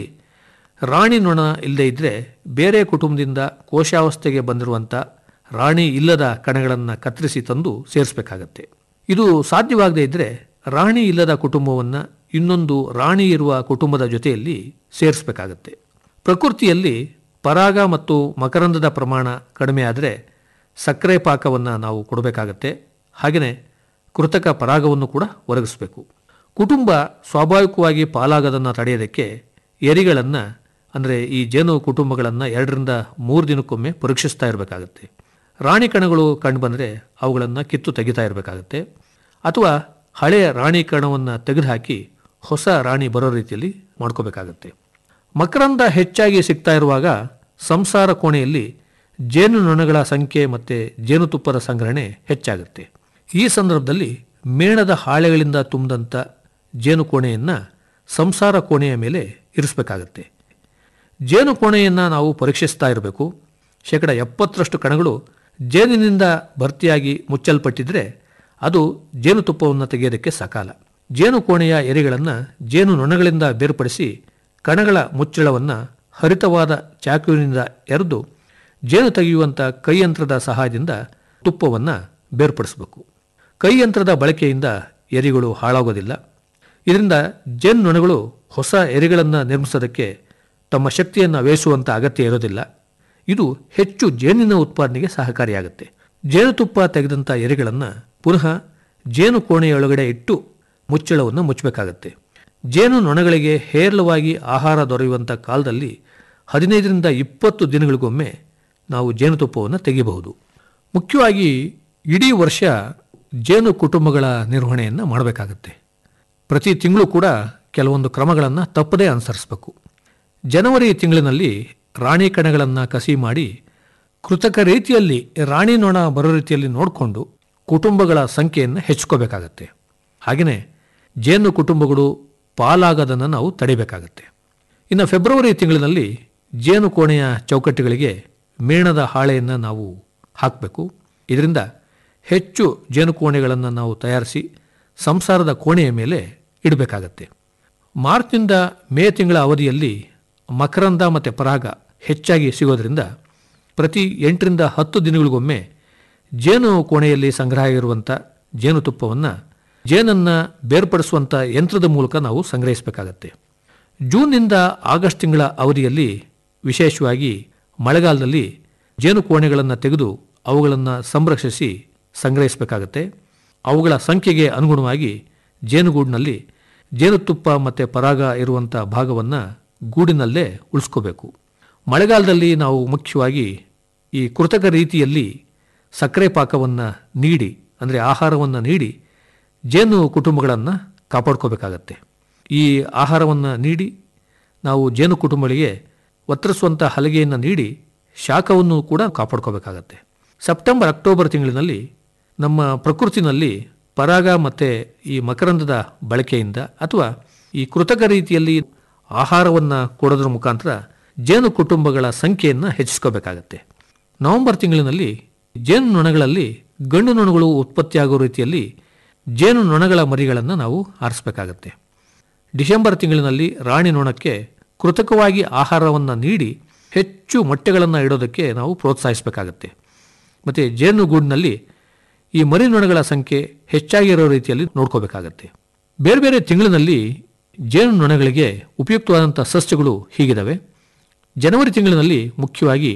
ರಾಣಿ ನೊಣ ಇಲ್ಲದೇ ಇದ್ದರೆ ಬೇರೆ ಕುಟುಂಬದಿಂದ ಕೋಶಾವಸ್ಥೆಗೆ ಬಂದಿರುವಂಥ ರಾಣಿ ಇಲ್ಲದ ಕಣಗಳನ್ನು ಕತ್ತರಿಸಿ ತಂದು ಸೇರಿಸಬೇಕಾಗತ್ತೆ ಇದು ಸಾಧ್ಯವಾಗದೇ ಇದ್ದರೆ ರಾಣಿ ಇಲ್ಲದ ಕುಟುಂಬವನ್ನು ಇನ್ನೊಂದು ರಾಣಿ ಇರುವ ಕುಟುಂಬದ ಜೊತೆಯಲ್ಲಿ ಸೇರಿಸಬೇಕಾಗತ್ತೆ ಪ್ರಕೃತಿಯಲ್ಲಿ ಪರಾಗ ಮತ್ತು ಮಕರಂದದ ಪ್ರಮಾಣ ಕಡಿಮೆ ಆದರೆ ಸಕ್ಕರೆ ಪಾಕವನ್ನು ನಾವು ಕೊಡಬೇಕಾಗತ್ತೆ ಹಾಗೆಯೇ ಕೃತಕ ಪರಾಗವನ್ನು ಕೂಡ ಒದಗಿಸಬೇಕು ಕುಟುಂಬ ಸ್ವಾಭಾವಿಕವಾಗಿ ಪಾಲಾಗೋದನ್ನು ತಡೆಯೋದಕ್ಕೆ ಎರಿಗಳನ್ನು ಅಂದರೆ ಈ ಜೇನು ಕುಟುಂಬಗಳನ್ನು ಎರಡರಿಂದ ಮೂರು ದಿನಕ್ಕೊಮ್ಮೆ ಪರೀಕ್ಷಿಸ್ತಾ ಇರಬೇಕಾಗತ್ತೆ ರಾಣಿ ಕಣಗಳು ಕಂಡುಬಂದರೆ ಅವುಗಳನ್ನು ಕಿತ್ತು ತೆಗಿತಾ ಇರಬೇಕಾಗತ್ತೆ ಅಥವಾ ಹಳೆಯ ರಾಣಿ ಕಣವನ್ನು ತೆಗೆದುಹಾಕಿ ಹೊಸ ರಾಣಿ ಬರೋ ರೀತಿಯಲ್ಲಿ ಮಾಡ್ಕೋಬೇಕಾಗತ್ತೆ ಮಕರಂದ ಹೆಚ್ಚಾಗಿ ಸಿಗ್ತಾ ಇರುವಾಗ ಸಂಸಾರ ಕೋಣೆಯಲ್ಲಿ ಜೇನು ನೊಣಗಳ ಸಂಖ್ಯೆ ಮತ್ತು ಜೇನುತುಪ್ಪದ ಸಂಗ್ರಹಣೆ ಹೆಚ್ಚಾಗುತ್ತೆ ಈ ಸಂದರ್ಭದಲ್ಲಿ ಮೇಣದ ಹಾಳೆಗಳಿಂದ ತುಂಬಿದಂಥ ಜೇನು ಕೋಣೆಯನ್ನು ಸಂಸಾರ ಕೋಣೆಯ ಮೇಲೆ ಇರಿಸಬೇಕಾಗತ್ತೆ ಜೇನು ಕೋಣೆಯನ್ನು ನಾವು ಪರೀಕ್ಷಿಸ್ತಾ ಇರಬೇಕು ಶೇಕಡ ಎಪ್ಪತ್ತರಷ್ಟು ಕಣಗಳು ಜೇನಿನಿಂದ ಭರ್ತಿಯಾಗಿ ಮುಚ್ಚಲ್ಪಟ್ಟಿದ್ರೆ ಅದು ಜೇನುತುಪ್ಪವನ್ನು ತೆಗೆಯೋದಕ್ಕೆ ಸಕಾಲ ಜೇನು ಕೋಣೆಯ ಎರೆಗಳನ್ನು ಜೇನು ನೊಣಗಳಿಂದ ಬೇರ್ಪಡಿಸಿ ಕಣಗಳ ಮುಚ್ಚಳವನ್ನು ಹರಿತವಾದ ಚಾಕುವಿನಿಂದ ಎರೆದು ಜೇನು ತೆಗೆಯುವಂಥ ಕೈಯಂತ್ರದ ಸಹಾಯದಿಂದ ತುಪ್ಪವನ್ನು ಬೇರ್ಪಡಿಸಬೇಕು ಕೈಯಂತ್ರದ ಬಳಕೆಯಿಂದ ಎರಿಗಳು ಹಾಳಾಗೋದಿಲ್ಲ ಇದರಿಂದ ಜೇನು ನೊಣಗಳು ಹೊಸ ಎರೆಗಳನ್ನು ನಿರ್ಮಿಸೋದಕ್ಕೆ ತಮ್ಮ ಶಕ್ತಿಯನ್ನು ವ್ಯಯಿಸುವಂಥ ಅಗತ್ಯ ಇರೋದಿಲ್ಲ ಇದು ಹೆಚ್ಚು ಜೇನಿನ ಉತ್ಪಾದನೆಗೆ ಸಹಕಾರಿಯಾಗುತ್ತೆ ಜೇನುತುಪ್ಪ ತೆಗೆದಂಥ ಎರೆಗಳನ್ನು ಪುನಃ ಜೇನು ಕೋಣೆಯೊಳಗಡೆ ಇಟ್ಟು ಮುಚ್ಚಳವನ್ನು ಮುಚ್ಚಬೇಕಾಗತ್ತೆ ಜೇನು ನೊಣಗಳಿಗೆ ಹೇರಳವಾಗಿ ಆಹಾರ ದೊರೆಯುವಂಥ ಕಾಲದಲ್ಲಿ ಹದಿನೈದರಿಂದ ಇಪ್ಪತ್ತು ದಿನಗಳಿಗೊಮ್ಮೆ ನಾವು ಜೇನುತುಪ್ಪವನ್ನು ತೆಗೆಯಬಹುದು ಮುಖ್ಯವಾಗಿ ಇಡೀ ವರ್ಷ ಜೇನು ಕುಟುಂಬಗಳ ನಿರ್ವಹಣೆಯನ್ನು ಮಾಡಬೇಕಾಗತ್ತೆ ಪ್ರತಿ ತಿಂಗಳು ಕೂಡ ಕೆಲವೊಂದು ಕ್ರಮಗಳನ್ನು ತಪ್ಪದೇ ಅನುಸರಿಸಬೇಕು ಜನವರಿ ತಿಂಗಳಿನಲ್ಲಿ ರಾಣಿ ಕಣಗಳನ್ನು ಕಸಿ ಮಾಡಿ ಕೃತಕ ರೀತಿಯಲ್ಲಿ ರಾಣಿ ನೊಣ ಬರೋ ರೀತಿಯಲ್ಲಿ ನೋಡಿಕೊಂಡು ಕುಟುಂಬಗಳ ಸಂಖ್ಯೆಯನ್ನು ಹೆಚ್ಚಿಕೋಬೇಕಾಗತ್ತೆ ಹಾಗೆಯೇ ಜೇನು ಕುಟುಂಬಗಳು ಪಾಲಾಗೋದನ್ನು ನಾವು ತಡಿಬೇಕಾಗತ್ತೆ ಇನ್ನು ಫೆಬ್ರವರಿ ತಿಂಗಳಿನಲ್ಲಿ ಜೇನು ಕೋಣೆಯ ಚೌಕಟ್ಟುಗಳಿಗೆ ಮೇಣದ ಹಾಳೆಯನ್ನು ನಾವು ಹಾಕಬೇಕು ಇದರಿಂದ ಹೆಚ್ಚು ಜೇನು ಕೋಣೆಗಳನ್ನು ನಾವು ತಯಾರಿಸಿ ಸಂಸಾರದ ಕೋಣೆಯ ಮೇಲೆ ಇಡಬೇಕಾಗತ್ತೆ ಮಾರ್ಚ್ನಿಂದ ಮೇ ತಿಂಗಳ ಅವಧಿಯಲ್ಲಿ ಮಕರಂದ ಮತ್ತು ಪರಾಗ ಹೆಚ್ಚಾಗಿ ಸಿಗೋದ್ರಿಂದ ಪ್ರತಿ ಎಂಟರಿಂದ ಹತ್ತು ದಿನಗಳಿಗೊಮ್ಮೆ ಜೇನು ಕೋಣೆಯಲ್ಲಿ ಸಂಗ್ರಹ ಇರುವಂಥ ಜೇನುತುಪ್ಪವನ್ನು ಜೇನನ್ನು ಬೇರ್ಪಡಿಸುವಂಥ ಯಂತ್ರದ ಮೂಲಕ ನಾವು ಸಂಗ್ರಹಿಸಬೇಕಾಗತ್ತೆ ಜೂನ್ನಿಂದ ಆಗಸ್ಟ್ ತಿಂಗಳ ಅವಧಿಯಲ್ಲಿ ವಿಶೇಷವಾಗಿ ಮಳೆಗಾಲದಲ್ಲಿ ಜೇನು ಕೋಣೆಗಳನ್ನು ತೆಗೆದು ಅವುಗಳನ್ನು ಸಂರಕ್ಷಿಸಿ ಸಂಗ್ರಹಿಸಬೇಕಾಗತ್ತೆ ಅವುಗಳ ಸಂಖ್ಯೆಗೆ ಅನುಗುಣವಾಗಿ ಜೇನುಗೂಡಿನಲ್ಲಿ ಜೇನುತುಪ್ಪ ಮತ್ತು ಪರಾಗ ಇರುವಂಥ ಭಾಗವನ್ನು ಗೂಡಿನಲ್ಲೇ ಉಳಿಸ್ಕೋಬೇಕು ಮಳೆಗಾಲದಲ್ಲಿ ನಾವು ಮುಖ್ಯವಾಗಿ ಈ ಕೃತಕ ರೀತಿಯಲ್ಲಿ ಸಕ್ಕರೆ ಪಾಕವನ್ನು ನೀಡಿ ಅಂದರೆ ಆಹಾರವನ್ನು ನೀಡಿ ಜೇನು ಕುಟುಂಬಗಳನ್ನು ಕಾಪಾಡ್ಕೋಬೇಕಾಗತ್ತೆ ಈ ಆಹಾರವನ್ನು ನೀಡಿ ನಾವು ಜೇನು ಕುಟುಂಬಗಳಿಗೆ ಒತ್ತರಿಸುವಂಥ ಹಲಗೆಯನ್ನು ನೀಡಿ ಶಾಖವನ್ನು ಕೂಡ ಕಾಪಾಡ್ಕೋಬೇಕಾಗತ್ತೆ ಸೆಪ್ಟೆಂಬರ್ ಅಕ್ಟೋಬರ್ ತಿಂಗಳಿನಲ್ಲಿ ನಮ್ಮ ಪ್ರಕೃತಿನಲ್ಲಿ ಪರಾಗ ಮತ್ತು ಈ ಮಕರಂದದ ಬಳಕೆಯಿಂದ ಅಥವಾ ಈ ಕೃತಕ ರೀತಿಯಲ್ಲಿ ಆಹಾರವನ್ನು ಕೊಡೋದ್ರ ಮುಖಾಂತರ ಜೇನು ಕುಟುಂಬಗಳ ಸಂಖ್ಯೆಯನ್ನು ಹೆಚ್ಚಿಸ್ಕೋಬೇಕಾಗತ್ತೆ ನವೆಂಬರ್ ತಿಂಗಳಿನಲ್ಲಿ ಜೇನು ನೊಣಗಳಲ್ಲಿ ಗಂಡು ನೊಣಗಳು ಉತ್ಪತ್ತಿಯಾಗೋ ರೀತಿಯಲ್ಲಿ ಜೇನು ನೊಣಗಳ ಮರಿಗಳನ್ನು ನಾವು ಆರಿಸಬೇಕಾಗತ್ತೆ ಡಿಸೆಂಬರ್ ತಿಂಗಳಿನಲ್ಲಿ ರಾಣಿ ನೊಣಕ್ಕೆ ಕೃತಕವಾಗಿ ಆಹಾರವನ್ನು ನೀಡಿ ಹೆಚ್ಚು ಮೊಟ್ಟೆಗಳನ್ನು ಇಡೋದಕ್ಕೆ ನಾವು ಪ್ರೋತ್ಸಾಹಿಸಬೇಕಾಗತ್ತೆ ಮತ್ತು ಜೇನುಗೂಡಿನಲ್ಲಿ ಈ ಮರಿ ನೊಣಗಳ ಸಂಖ್ಯೆ ಹೆಚ್ಚಾಗಿರೋ ರೀತಿಯಲ್ಲಿ ನೋಡ್ಕೋಬೇಕಾಗತ್ತೆ ಬೇರೆ ಬೇರೆ ತಿಂಗಳಿನಲ್ಲಿ ಜೇನು ನೊಣಗಳಿಗೆ ಉಪಯುಕ್ತವಾದಂಥ ಸಸ್ಯಗಳು ಹೀಗಿದ್ದಾವೆ ಜನವರಿ ತಿಂಗಳಿನಲ್ಲಿ ಮುಖ್ಯವಾಗಿ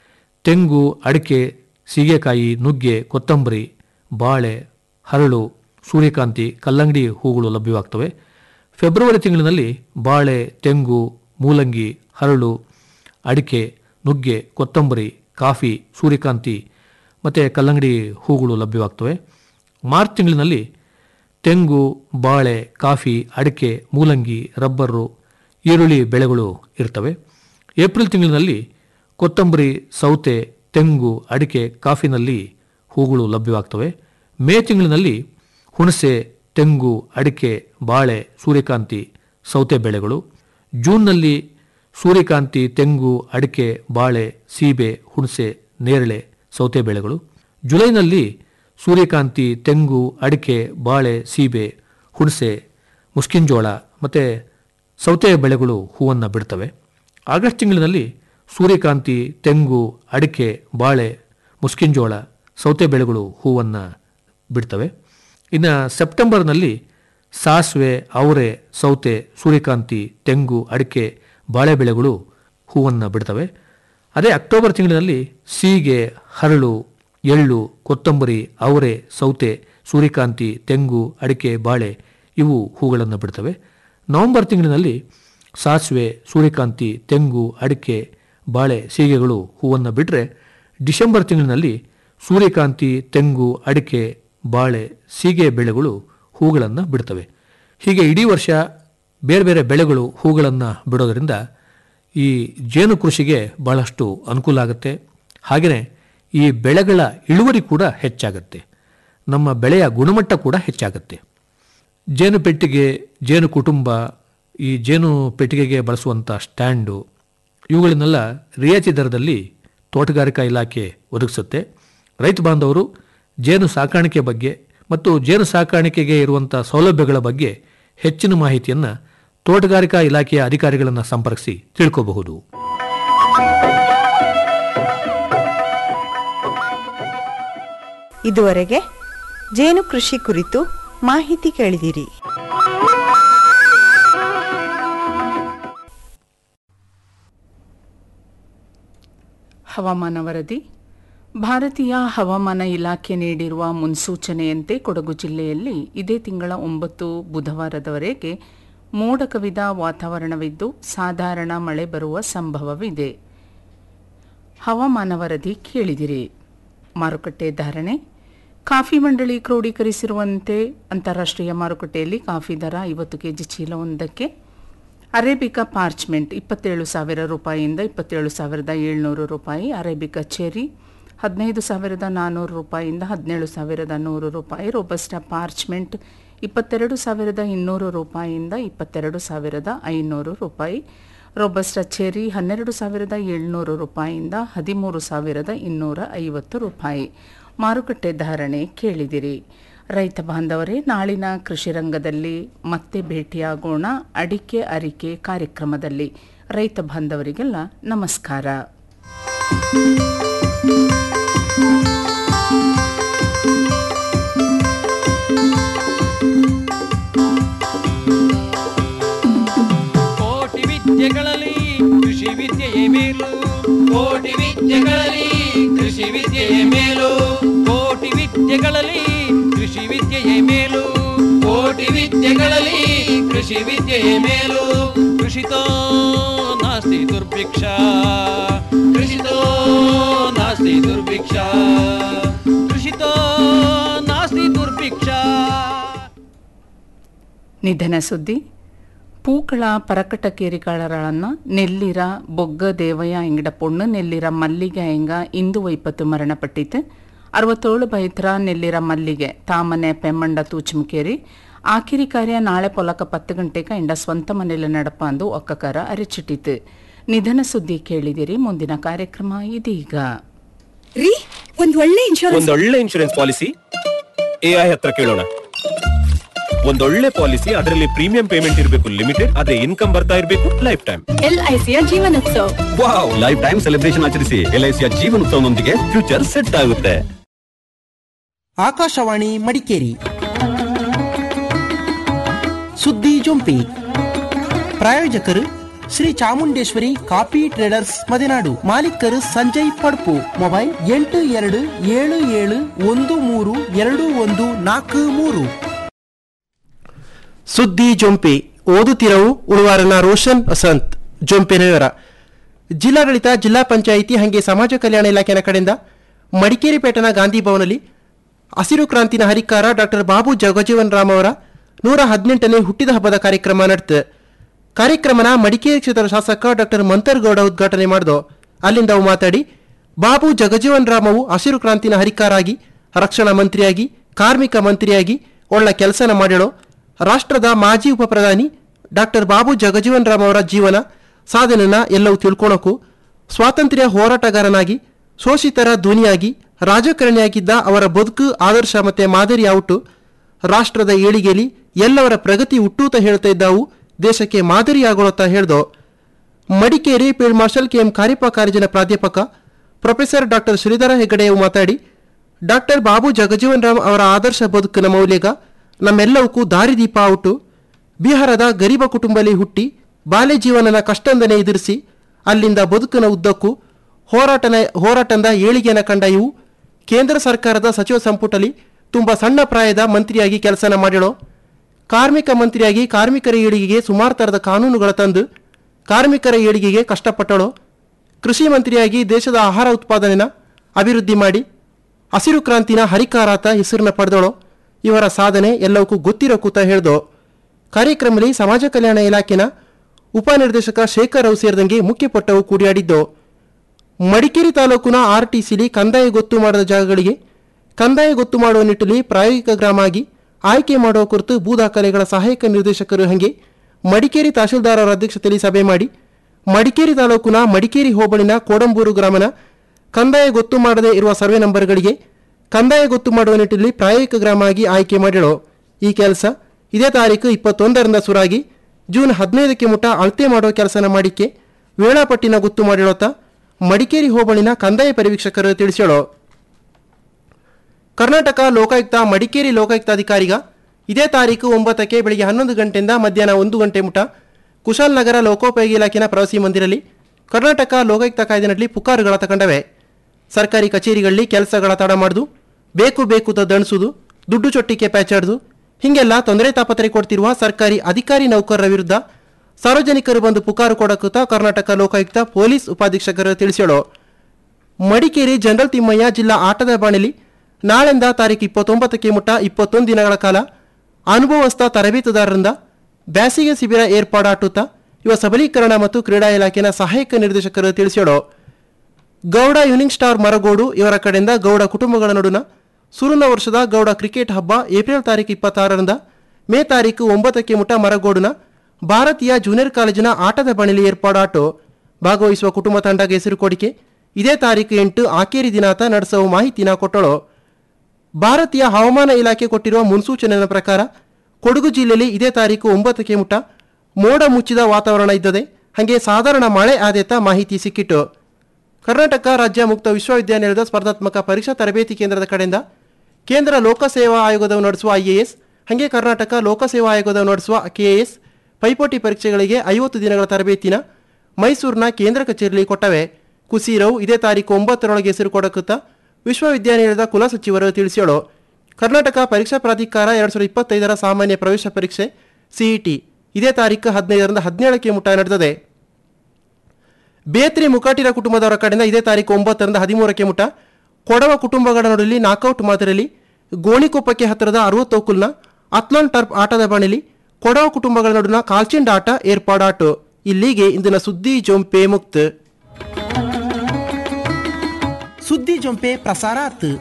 ತೆಂಗು ಅಡಿಕೆ ಸೀಗೆಕಾಯಿ ನುಗ್ಗೆ ಕೊತ್ತಂಬರಿ ಬಾಳೆ ಹರಳು ಸೂರ್ಯಕಾಂತಿ ಕಲ್ಲಂಗಡಿ ಹೂಗಳು ಲಭ್ಯವಾಗ್ತವೆ ಫೆಬ್ರವರಿ ತಿಂಗಳಿನಲ್ಲಿ ಬಾಳೆ ತೆಂಗು ಮೂಲಂಗಿ ಹರಳು ಅಡಿಕೆ ನುಗ್ಗೆ ಕೊತ್ತಂಬರಿ ಕಾಫಿ ಸೂರ್ಯಕಾಂತಿ ಮತ್ತು ಕಲ್ಲಂಗಡಿ ಹೂಗಳು ಲಭ್ಯವಾಗ್ತವೆ ಮಾರ್ಚ್ ತಿಂಗಳಿನಲ್ಲಿ ತೆಂಗು ಬಾಳೆ ಕಾಫಿ ಅಡಿಕೆ ಮೂಲಂಗಿ ರಬ್ಬರು ಈರುಳ್ಳಿ ಬೆಳೆಗಳು ಇರ್ತವೆ ಏಪ್ರಿಲ್ ತಿಂಗಳಿನಲ್ಲಿ ಕೊತ್ತಂಬರಿ ಸೌತೆ ತೆಂಗು ಅಡಿಕೆ ಕಾಫಿನಲ್ಲಿ ಹೂಗಳು ಲಭ್ಯವಾಗ್ತವೆ ಮೇ ತಿಂಗಳಿನಲ್ಲಿ ಹುಣಸೆ ತೆಂಗು ಅಡಿಕೆ ಬಾಳೆ ಸೂರ್ಯಕಾಂತಿ ಸೌತೆ ಬೆಳೆಗಳು ಜೂನ್ನಲ್ಲಿ ಸೂರ್ಯಕಾಂತಿ ತೆಂಗು ಅಡಿಕೆ ಬಾಳೆ ಸೀಬೆ ಹುಣಸೆ ನೇರಳೆ ಸೌತೆ ಬೆಳೆಗಳು ಜುಲೈನಲ್ಲಿ ಸೂರ್ಯಕಾಂತಿ ತೆಂಗು ಅಡಿಕೆ ಬಾಳೆ ಸೀಬೆ ಹುಣಸೆ ಮುಸ್ಕಿಂಜೋಳ ಮತ್ತು ಸೌತೆ ಬೆಳೆಗಳು ಹೂವನ್ನು ಬಿಡ್ತವೆ ಆಗಸ್ಟ್ ತಿಂಗಳಿನಲ್ಲಿ ಸೂರ್ಯಕಾಂತಿ ತೆಂಗು ಅಡಿಕೆ ಬಾಳೆ ಮುಸ್ಕಿಂಜೋಳ ಸೌತೆ ಬೆಳೆಗಳು ಹೂವನ್ನು ಬಿಡ್ತವೆ ಇನ್ನು ಸೆಪ್ಟೆಂಬರ್ನಲ್ಲಿ ಸಾಸಿವೆ ಅವರೆ ಸೌತೆ ಸೂರ್ಯಕಾಂತಿ ತೆಂಗು ಅಡಿಕೆ ಬಾಳೆ ಬೆಳೆಗಳು ಹೂವನ್ನು ಬಿಡ್ತವೆ ಅದೇ ಅಕ್ಟೋಬರ್ ತಿಂಗಳಿನಲ್ಲಿ ಸೀಗೆ ಹರಳು ಎಳ್ಳು ಕೊತ್ತಂಬರಿ ಅವರೆ ಸೌತೆ ಸೂರ್ಯಕಾಂತಿ ತೆಂಗು ಅಡಿಕೆ ಬಾಳೆ ಇವು ಹೂಗಳನ್ನು ಬಿಡ್ತವೆ ನವೆಂಬರ್ ತಿಂಗಳಿನಲ್ಲಿ ಸಾಸಿವೆ ಸೂರ್ಯಕಾಂತಿ ತೆಂಗು ಅಡಿಕೆ ಬಾಳೆ ಸೀಗೆಗಳು ಹೂವನ್ನು ಬಿಟ್ಟರೆ ಡಿಸೆಂಬರ್ ತಿಂಗಳಿನಲ್ಲಿ ಸೂರ್ಯಕಾಂತಿ ತೆಂಗು ಅಡಿಕೆ ಬಾಳೆ ಸೀಗೆ ಬೆಳೆಗಳು ಹೂಗಳನ್ನು ಬಿಡ್ತವೆ ಹೀಗೆ ಇಡೀ ವರ್ಷ ಬೇರೆ ಬೇರೆ ಬೆಳೆಗಳು ಹೂಗಳನ್ನು ಬಿಡೋದರಿಂದ ಈ ಜೇನು ಕೃಷಿಗೆ ಬಹಳಷ್ಟು ಅನುಕೂಲ ಆಗುತ್ತೆ ಹಾಗೆಯೇ ಈ ಬೆಳೆಗಳ ಇಳುವರಿ ಕೂಡ ಹೆಚ್ಚಾಗುತ್ತೆ ನಮ್ಮ ಬೆಳೆಯ ಗುಣಮಟ್ಟ ಕೂಡ ಹೆಚ್ಚಾಗುತ್ತೆ ಜೇನು ಪೆಟ್ಟಿಗೆ ಜೇನು ಕುಟುಂಬ ಈ ಜೇನು ಪೆಟ್ಟಿಗೆಗೆ ಬಳಸುವಂಥ ಸ್ಟ್ಯಾಂಡು ಇವುಗಳನ್ನೆಲ್ಲ ರಿಯಾಯಿತಿ ದರದಲ್ಲಿ ತೋಟಗಾರಿಕಾ ಇಲಾಖೆ ಒದಗಿಸುತ್ತೆ ರೈತ ಬಾಂಧವರು ಜೇನು ಸಾಕಾಣಿಕೆ ಬಗ್ಗೆ ಮತ್ತು ಜೇನು ಸಾಕಾಣಿಕೆಗೆ ಇರುವಂಥ ಸೌಲಭ್ಯಗಳ ಬಗ್ಗೆ ಹೆಚ್ಚಿನ ಮಾಹಿತಿಯನ್ನು ತೋಟಗಾರಿಕಾ ಇಲಾಖೆಯ ಅಧಿಕಾರಿಗಳನ್ನು ಸಂಪರ್ಕಿಸಿ ತಿಳ್ಕೋಬಹುದು ಇದುವರೆಗೆ ಜೇನು ಕೃಷಿ ಕುರಿತು ಮಾಹಿತಿ ಕೇಳಿದಿರಿ ಹವಾಮಾನ ವರದಿ ಭಾರತೀಯ ಹವಾಮಾನ ಇಲಾಖೆ ನೀಡಿರುವ ಮುನ್ಸೂಚನೆಯಂತೆ ಕೊಡಗು ಜಿಲ್ಲೆಯಲ್ಲಿ ಇದೇ ತಿಂಗಳ ಒಂಬತ್ತು ಬುಧವಾರದವರೆಗೆ ಮೋಡ ಕವಿದ ವಾತಾವರಣವಿದ್ದು ಸಾಧಾರಣ ಮಳೆ ಬರುವ ಸಂಭವವಿದೆ ಹವಾಮಾನ ವರದಿ ಕೇಳಿದಿರಿ ಮಾರುಕಟ್ಟೆ ಧಾರಣೆ ಕಾಫಿ ಮಂಡಳಿ ಕ್ರೋಢೀಕರಿಸಿರುವಂತೆ ಅಂತಾರಾಷ್ಟ್ರೀಯ ಮಾರುಕಟ್ಟೆಯಲ್ಲಿ ಕಾಫಿ ದರ ಐವತ್ತು ಕೆಜಿ ಚೀಲವೊಂದಕ್ಕೆ ಅರೇಬಿಕಾ ಪಾರ್ಚ್ಮೆಂಟ್ ಇಪ್ಪತ್ತೇಳು ಸಾವಿರ ರೂಪಾಯಿಯಿಂದ ಇಪ್ಪತ್ತೇಳು ಸಾವಿರದ ಏಳ್ನೂರು ರೂಪಾಯಿ ಅರೇಬಿಕಾ ಚೆರಿ ಹದಿನೈದು ಸಾವಿರದ ನಾನ್ನೂರು ರೂಪಾಯಿಯಿಂದ ಹದಿನೇಳು ಸಾವಿರದ ನೂರು ರೂಪಾಯಿ ರೋಬಸ್ಟಾ ಪಾರ್ಚ್ಮೆಂಟ್ ಇಪ್ಪತ್ತೆರಡು ಸಾವಿರದ ಇನ್ನೂರು ರೂಪಾಯಿಯಿಂದ ಇಪ್ಪತ್ತೆರಡು ಸಾವಿರದ ಐನೂರು ರೂಪಾಯಿ ರೋಬಸ್ಟಾ ಚೆರಿ ಹನ್ನೆರಡು ಸಾವಿರದ ಏಳ್ನೂರು ರೂಪಾಯಿಯಿಂದ ಹದಿಮೂರು ಸಾವಿರದ ಇನ್ನೂರ ಐವತ್ತು ರೂಪಾಯಿ ಮಾರುಕಟ್ಟೆ ಧಾರಣೆ ಕೇಳಿದಿರಿ ರೈತ ಬಾಂಧವರೇ ನಾಳಿನ ಕೃಷಿ ರಂಗದಲ್ಲಿ ಮತ್ತೆ ಭೇಟಿಯಾಗೋಣ ಅಡಿಕೆ ಅರಿಕೆ ಕಾರ್ಯಕ್ರಮದಲ್ಲಿ ರೈತ ಬಾಂಧವರಿಗೆಲ್ಲ ನಮಸ್ಕಾರ ಕೋಟಿ ವಿದ್ಯೆಗಳಲ್ಲಿ ಕೃಷಿ ವಿದ್ಯೆಯೇ ಮೇಲು ಕೋಟಿ ವಿದ್ಯೆಗಳಲ್ಲಿ ಕೃಷಿ ವಿದ್ಯೆಯೇ ಮೇಲು ಕೋಟಿ ವಿದ್ಯೆಗಳಲ್ಲಿ ಕೃಷಿ ವಿದ್ಯೆಯೇ ಮೇಲು ಕೋಟಿ ಕೋಟಿ ವಿದ್ಯೆಗಳಲ್ಲಿ ಕೃಷಿ ವಿದ್ಯೆಯೇ ಮೇಲು ಕೃಷಿತೋ ನಾಸ್ತಿ ದುರ್ಭಿಕ್ಷ ಕೃಷಿತೋ ನಾಸ್ತಿ ದುರ್ಭಿಕ್ಷ ಕೃಷಿತೋ ನಾಸ್ತಿ ದುರ್ಭಿಕ್ಷ ನಿಧನ ಸುದ್ದಿ பூக்கள பரக்கட்ட கேரிகாளரான நெல்லிர பொக்க தேவய எங்கட பொண்ணு நெல்லிர மல்லிಗೆ ಎಂಗ ಇಂದು ವೈಪತ್ತು ಮರಣಪಟ್ಟಿತು ಅರವತ್ತೇಳು ಬೈತ್ರ ನೆಲ್ಲಿರ ಮಲ್ಲಿಗೆ ತಾಮನೆ ಪೆಮ್ಮಂಡ ತೂಚುಮಕೇರಿ ಆಕಿರಿ ಕಾರ್ಯ ನಾಳೆ ಪೊಲಕ ಪತ್ತು ಗಂಟೆಗೆ ಇಂಡ ಸ್ವಂತ ಮನೆಯಲ್ಲಿ ನಡಪ ಅಂದು ಒಕ್ಕಕರ ಅರೆಚಿಟ್ಟಿತು ನಿಧನ ಸುದ್ದಿ ಕೇಳಿದಿರಿ ಮುಂದಿನ ಕಾರ್ಯಕ್ರಮ ಇದೀಗ ರೀ ಒಂದ್ ಒಳ್ಳೆ ಇನ್ಶೂರೆನ್ಸ್ ಒಂದೊಳ್ಳೆ ಇನ್ಶೂರೆನ್ಸ್ ಪಾಲಿಸಿ ಎಐ ಹತ್ರ ಕೇಳೋಣ ಒಂದೊಳ್ಳೆ ಪಾಲಿಸಿ ಅದರಲ್ಲಿ ಪ್ರೀಮಿಯಂ ಪೇಮೆಂಟ್ ಇರಬೇಕು ಲಿಮಿಟೆಡ್ ಅದೇ ಇನ್ಕಮ್ ಬರ್ತಾ ಇರಬೇಕು ಲೈಫ್ ಟೈಮ್ ಎಲ್ಐಸಿಯ ಜೀವನೋತ್ಸವ ವಾವ್ ಲೈಫ್ ಟೈಮ್ ಸೆಲೆಬ್ರೇಷನ್ ಆಚರಿಸಿ ಎಲ್ಐಸಿಯ ಜೀವನೋತ್ಸವನೊಂದಿಗೆ ಫ್ಯೂಚರ್ ಸೆಟ್ ಆಗುತ್ತೆ ಆಕಾಶವಾಣಿ ಮಡಿಕೇರಿ ಸುದ್ದಿ ಜೊಂಪಿ ಪ್ರಾಯೋಜಕರು ಶ್ರೀ ಚಾಮುಂಡೇಶ್ವರಿ ಕಾಫಿ ಟ್ರೇಡರ್ಸ್ ಮದೆನಾಡು ಮಾಲೀಕರು ಸಂಜಯ್ ಪಡ್ಪು ಮೊಬೈಲ್ ಎಂಟು ಎರಡು ಏಳು ಏಳು ಒಂದು ಮೂರು ಎರಡು ಒಂದು ನಾಲ್ಕು ಮೂರು ಸುದ್ದಿ ಜೊಂಪೆ ಓದುತ್ತಿರವು ಉಳುವಾರನ ರೋಷನ್ ವಸಂತ್ ಜೊಂಪೆನ ವಿವರ ಜಿಲ್ಲಾಡಳಿತ ಜಿಲ್ಲಾ ಪಂಚಾಯಿತಿ ಹಾಗೆ ಸಮಾಜ ಕಲ್ಯಾಣ ಇಲಾಖೆಯ ಕಡೆಯಿಂದ ಮಡಿಕೇರಿ ಪೇಟೆನ ಗಾಂಧಿ ಭವನಲ್ಲಿ ಹಸಿರು ಕ್ರಾಂತಿನ ಹರಿಕಾರ ಡಾಕ್ಟರ್ ಬಾಬು ಜಗಜೀವನ್ ರಾಮ್ ಅವರ ನೂರ ಹದಿನೆಂಟನೇ ಹುಟ್ಟಿದ ಹಬ್ಬದ ಕಾರ್ಯಕ್ರಮ ನಡೆತು ಕಾರ್ಯಕ್ರಮನ ಮಡಿಕೇರಿ ಕ್ಷೇತ್ರದ ಶಾಸಕ ಡಾಕ್ಟರ್ ಮಂತರ್ಗೌಡ ಉದ್ಘಾಟನೆ ಮಾಡಿದು ಅಲ್ಲಿಂದ ಅವು ಮಾತಾಡಿ ಬಾಬು ಜಗಜೀವನ್ ರಾಮವು ಹಸಿರು ಕ್ರಾಂತಿನ ಹರಿಕಾರಾಗಿ ರಕ್ಷಣಾ ಮಂತ್ರಿಯಾಗಿ ಕಾರ್ಮಿಕ ಮಂತ್ರಿಯಾಗಿ ಒಳ್ಳೆ ಕೆಲಸನ ಮಾಡಿರೋ ರಾಷ್ಟ್ರದ ಮಾಜಿ ಉಪ ಪ್ರಧಾನಿ ಡಾಕ್ಟರ್ ಬಾಬು ಜಗಜೀವನ್ ರಾಮ್ ಅವರ ಜೀವನ ಸಾಧನೆನ ಎಲ್ಲವೂ ತಿಳ್ಕೊಳಕ್ಕೂ ಸ್ವಾತಂತ್ರ್ಯ ಹೋರಾಟಗಾರನಾಗಿ ಶೋಷಿತರ ಧ್ವನಿಯಾಗಿ ರಾಜಕಾರಣಿಯಾಗಿದ್ದ ಅವರ ಬದುಕು ಆದರ್ಶ ಮತ್ತೆ ಮಾದರಿ ಔಟು ರಾಷ್ಟ್ರದ ಏಳಿಗೆಯಲ್ಲಿ ಎಲ್ಲವರ ಪ್ರಗತಿ ಹುಟ್ಟೂತ ಹೇಳ್ತಾ ಇದ್ದಾವು ದೇಶಕ್ಕೆ ಮಾದರಿಯಾಗೊಳ್ಳುತ್ತಾ ಹೇಳ್ದೋ Madikeri field marshal K M Cariappa ಕಾಲೇಜಿನ ಪ್ರಾಧ್ಯಾಪಕ ಪ್ರೊಫೆಸರ್ ಡಾಕ್ಟರ್ ಶ್ರೀಧರ ಹೆಗಡೆಯು ಮಾತಾಡಿ ಡಾಕ್ಟರ್ ಬಾಬು ಜಗಜೀವನ್ ರಾಮ್ ಅವರ ಆದರ್ಶ ಬದುಕಿನ ಮೌಲ್ಯಗ ನಮ್ಮೆಲ್ಲವಕ್ಕೂ ದಾರಿದೀಪ ಔಟು ಬಿಹಾರದ ಗರೀಬ ಕುಟುಂಬದಲ್ಲಿ ಹುಟ್ಟಿ ಬಾಲ್ಯ ಜೀವನನ ಕಷ್ಟಂದನೆ ಎದುರಿಸಿ ಅಲ್ಲಿಂದ ಬದುಕಿನ ಉದ್ದಕ್ಕೂ ಹೋರಾಟನ ಹೋರಾಟದ ಏಳಿಗೆನ ಕಂಡ ಇವು ಕೇಂದ್ರ ಸರ್ಕಾರದ ಸಚಿವ ಸಂಪುಟದಲ್ಲಿ ತುಂಬ ಸಣ್ಣ ಪ್ರಾಯದ ಮಂತ್ರಿಯಾಗಿ ಕೆಲಸನ ಮಾಡಿಳೋ ಕಾರ್ಮಿಕ ಮಂತ್ರಿಯಾಗಿ ಕಾರ್ಮಿಕರ ಏಳಿಗೆಗೆ ಸುಮಾರು ಥರದ ಕಾನೂನುಗಳ ತಂದು ಕಾರ್ಮಿಕರ ಏಳಿಗೆಗೆ ಕಷ್ಟಪಟ್ಟಳು ಕೃಷಿ ಮಂತ್ರಿಯಾಗಿ ದೇಶದ ಆಹಾರ ಉತ್ಪಾದನೆನ ಅಭಿವೃದ್ಧಿ ಮಾಡಿ ಹಸಿರು ಕ್ರಾಂತಿನ ಹರಿಕಾರಾತ ಹೆಸರನ್ನ ಪಡೆದಳು ಇವರ ಸಾಧನೆ ಎಲ್ಲವಕ್ಕೂ ಗೊತ್ತಿರೋ ಕೂತ ಹೇಳ್ದೋ ಕಾರ್ಯಕ್ರಮದಲ್ಲಿ ಸಮಾಜ ಕಲ್ಯಾಣ ಇಲಾಖೆನ ಉಪನಿರ್ದೇಶಕ ಶೇಖರ್ ರಾವ್ ಸೇರಿದಂಗೆ ಮುಖ್ಯಪಟ್ಟವು ಕೂಡಿಯಾಡಿದ್ದು ಮಡಿಕೇರಿ ತಾಲೂಕಿನ ಆರ್ಟಿಸಿಲಿ ಕಂದಾಯ ಗೊತ್ತು ಮಾಡದ ಜಾಗಗಳಿಗೆ ಕಂದಾಯ ಗೊತ್ತು ಮಾಡುವ ನಿಟ್ಟಿನಲ್ಲಿ ಪ್ರಾಯೋಗಿಕ ಗ್ರಾಮ ಆಗಿ ಆಯ್ಕೆ ಮಾಡುವ ಕುರಿತು ಭೂ ದಾಖಲೆಗಳ ಸಹಾಯಕ ನಿರ್ದೇಶಕರು ಹಂಗೆ ಮಡಿಕೇರಿ ತಹಶೀಲ್ದಾರ್ ಅವರ ಅಧ್ಯಕ್ಷತೆಯಲ್ಲಿ ಸಭೆ ಮಾಡಿ ಮಡಿಕೇರಿ ತಾಲೂಕಿನ ಮಡಿಕೇರಿ ಹೋಬಳಿನ ಕೋಡಂಬೂರು ಗ್ರಾಮನ ಕಂದಾಯ ಗೊತ್ತು ಮಾಡದೇ ಇರುವ ಸರ್ವೆ ನಂಬರ್ಗಳಿಗೆ ಕಂದಾಯ ಗೊತ್ತು ಮಾಡುವ ನಿಟ್ಟಿನಲ್ಲಿ ಪ್ರಾಯೋಗಿಕ ಗ್ರಾಮ ಆಗಿ ಆಯ್ಕೆ ಮಾಡಿಳು ಈ ಕೆಲಸ ಇದೇ ತಾರೀಕು ಇಪ್ಪತ್ತೊಂದರಿಂದ ಸುರಾಗಿ ಜೂನ್ ಹದಿನೈದಕ್ಕೆ ಮುಟ ಅಳತೆ ಮಾಡುವ ಕೆಲಸನ ಮಾಡಿಕೆ ವೇಳಾಪಟ್ಟಿನ ಗೊತ್ತು ಮಾಡಿಳೋತ ಮಡಿಕೇರಿ ಹೋಬಳಿನ ಕಂದಾಯ ಪರಿವೀಕ್ಷಕರು ತಿಳಿಸ್ಯಾಳು ಕರ್ನಾಟಕ ಲೋಕಾಯುಕ್ತ ಮಡಿಕೇರಿ ಲೋಕಾಯುಕ್ತಾಧಿಕಾರಿಗ ಇದೇ ತಾರೀಕು ಒಂಬತ್ತಕ್ಕೆ ಬೆಳಿಗ್ಗೆ ಹನ್ನೊಂದು ಗಂಟೆಯಿಂದ ಮಧ್ಯಾಹ್ನ ಒಂದು ಗಂಟೆ ಮುಟ ಕುಶಾಲನಗರ ಲೋಕೋಪಯೋಗಿ ಇಲಾಖೆನ ಪ್ರವಾಸಿ ಮಂದಿರಲ್ಲಿ ಕರ್ನಾಟಕ ಲೋಕಾಯುಕ್ತ ಕಾಯ್ದೆನಲ್ಲಿ ಪುಕಾರುಗಳ ತಗೊಂಡವೆ ಸರ್ಕಾರಿ ಕಚೇರಿಗಳಲ್ಲಿ ಕೆಲಸಗಳ ತಡ ಮಾಡುದು ಬೇಕು ಬೇಕು ತ ದಣಿಸುದು ದುಡ್ಡು ಚೊಟ್ಟಿಗೆ ಪ್ಯಾಚಾಡ್ದು ಹೀಗೆಲ್ಲ ತೊಂದರೆ ತಾಪತ್ರೆ ಕೊಡ್ತಿರುವ ಸರ್ಕಾರಿ ಅಧಿಕಾರಿ ನೌಕರರ ವಿರುದ್ಧ ಸಾರ್ವಜನಿಕರು ಬಂದು ಪುಕಾರು ಕೊಡಕುತ್ತ ಕರ್ನಾಟಕ ಲೋಕಾಯುಕ್ತ ಪೊಲೀಸ್ ಉಪಾಧೀಕ್ಷಕರು ತಿಳಿಸ್ಯಾಳು ಮಡಿಕೇರಿ ಜನರಲ್ ತಿಮ್ಮಯ್ಯ ಜಿಲ್ಲಾ ಆಟದ ಬಾಣಿಲಿ ನಾಳೆಂದ ತಾರೀಕು ಇಪ್ಪತ್ತೊಂಬತ್ತಕ್ಕೆ ಮುಟ್ಟ ಇಪ್ಪತ್ತೊಂದು ದಿನಗಳ ಕಾಲ ಅನುಭವಸ್ಥ ತರಬೇತುದಾರರಿಂದ ಬ್ಯಾಸಿಗೆ ಶಿಬಿರ ಏರ್ಪಾಡಾಟುತ್ತಾ ಯುವ ಸಬಲೀಕರಣ ಮತ್ತು ಕ್ರೀಡಾ ಇಲಾಖೆನ ಸಹಾಯಕ ನಿರ್ದೇಶಕರು ತಿಳಿಸ್ಯಾಳು ಗೌಡ ಯುನಿಂಗ್ ಸ್ಟಾರ್ ಮರಗೋಡು ಇವರ ಕಡೆಯಿಂದ ಗೌಡ ಕುಟುಂಬಗಳ ನಡುವಿನ ಸುರುನ ವರ್ಷದ ಗೌಡ ಕ್ರಿಕೆಟ್ ಹಬ್ಬ ಏಪ್ರಿಲ್ ತಾರೀಕು ಇಪ್ಪತ್ತಾರರಿಂದ ಮೇ ತಾರೀಕು ಒಂಬತ್ತಕ್ಕೆ ಮುಟ ಮರಗೋಡುನ ಭಾರತೀಯ ಜೂನಿಯರ್ ಕಾಲೇಜಿನ ಆಟದ ಬಣಿಲಿ ಏರ್ಪಾಡಾಟು ಭಾಗವಹಿಸುವ ಕುಟುಂಬ ತಂಡಕ್ಕೆ ಹೆಸರು ಕೊಡಿಕೆ ಇದೇ ತಾರೀಕು ಎಂಟು ಆಕೇರಿ ದಿನಾತ ನಡೆಸುವ ಮಾಹಿತಿನ ಕೊಟ್ಟಳು ಭಾರತೀಯ ಹವಾಮಾನ ಇಲಾಖೆ ಕೊಟ್ಟಿರುವ ಮುನ್ಸೂಚನೆಯ ಪ್ರಕಾರ ಕೊಡಗು ಜಿಲ್ಲೆಯಲ್ಲಿ ಇದೇ ತಾರೀಕು ಒಂಬತ್ತಕ್ಕೆ ಮುಟ ಮೋಡ ಮುಚ್ಚಿದ ವಾತಾವರಣ ಇದ್ದದೆ ಹಾಗೆ ಸಾಧಾರಣ ಮಳೆ ಆದೇತ ಮಾಹಿತಿ ಸಿಕ್ಕಿತು ಕರ್ನಾಟಕ ರಾಜ್ಯ ಮುಕ್ತ ವಿಶ್ವವಿದ್ಯಾನಿಲಯದ ಸ್ಪರ್ಧಾತ್ಮಕ ಪರೀಕ್ಷಾ ತರಬೇತಿ ಕೇಂದ್ರದ ಕಡೆಯಿಂದ ಕೇಂದ್ರ ಲೋಕಸೇವಾ ಆಯೋಗದವು ನಡೆಸುವ ಐಎಎಸ್ ಹಾಗೆ ಕರ್ನಾಟಕ ಲೋಕಸೇವಾ ಆಯೋಗದವು ನಡೆಸುವ ಕೆಎಎಸ್ ಪೈಪೋಟಿ ಪರೀಕ್ಷೆಗಳಿಗೆ ಐವತ್ತು ದಿನಗಳ ತರಬೇತಿನ ಮೈಸೂರಿನ ಕೇಂದ್ರ ಕಚೇರಿಯಲ್ಲಿ ಕೊಟ್ಟವೆ ಕುಸೀರವು ಇದೇ ತಾರೀಕು ಒಂಬತ್ತರೊಳಗೆ ಹೆಸರು ಕೊಡಕುತ್ತಾ ವಿಶ್ವವಿದ್ಯಾನಿಲಯದ ಕುಲಸಚಿವರು ತಿಳಿಸ್ಯಾಳು ಕರ್ನಾಟಕ ಪರೀಕ್ಷಾ ಪ್ರಾಧಿಕಾರ ಎರಡು ಸಾವಿರದ ಇಪ್ಪತ್ತೈದರ ಸಾಮಾನ್ಯ ಪ್ರವೇಶ ಪರೀಕ್ಷೆ ಸಿಇಟಿ ಇದೇ ತಾರೀಕು ಹದಿನೈದರಿಂದ ಹದಿನೇಳಕ್ಕೆ ಮುಟ್ಟ ನಡೆದಿದೆ ಬೇತ್ರಿ ಮುಕಾಟಿರ ಕುಟುಂಬದವರ ಕಡೆಯಿಂದ ಇದೇ ತಾರೀಕು ಒಂಬತ್ತರಿಂದ ಹದಿಮೂರಕ್ಕೆ ಮುಟ ಕೊಡವ ಕುಟುಂಬಗಳ ನಡುವೆ ನಾಕೌಟ್ ಮಾದರಿಯಲ್ಲಿ ಗೋಣಿಕೊಪ್ಪಕ್ಕೆ ಹತ್ತಿರದ ಅರವತ್ತೊಕ್ಕುಲ್ನ ಅತ್ಲಾನ್ ಟರ್ಪ್ ಆಟದ ಬಣಿಲಿ ಕೊಡವ ಕುಟುಂಬಗಳ ನಡುವಿನ ಕಾಲ್ಚಿಂಡ್ ಆಟ ಏರ್ಪಾಡಾಟು ಇಲ್ಲಿಗೆ ಇಂದಿನ ಸುದ್ದಿ ಜೊಂಪೆ ಮುಕ್ತ ಸುದ್ದಿ ಜೊಂಪೆ ಪ್ರಸಾರಾತ್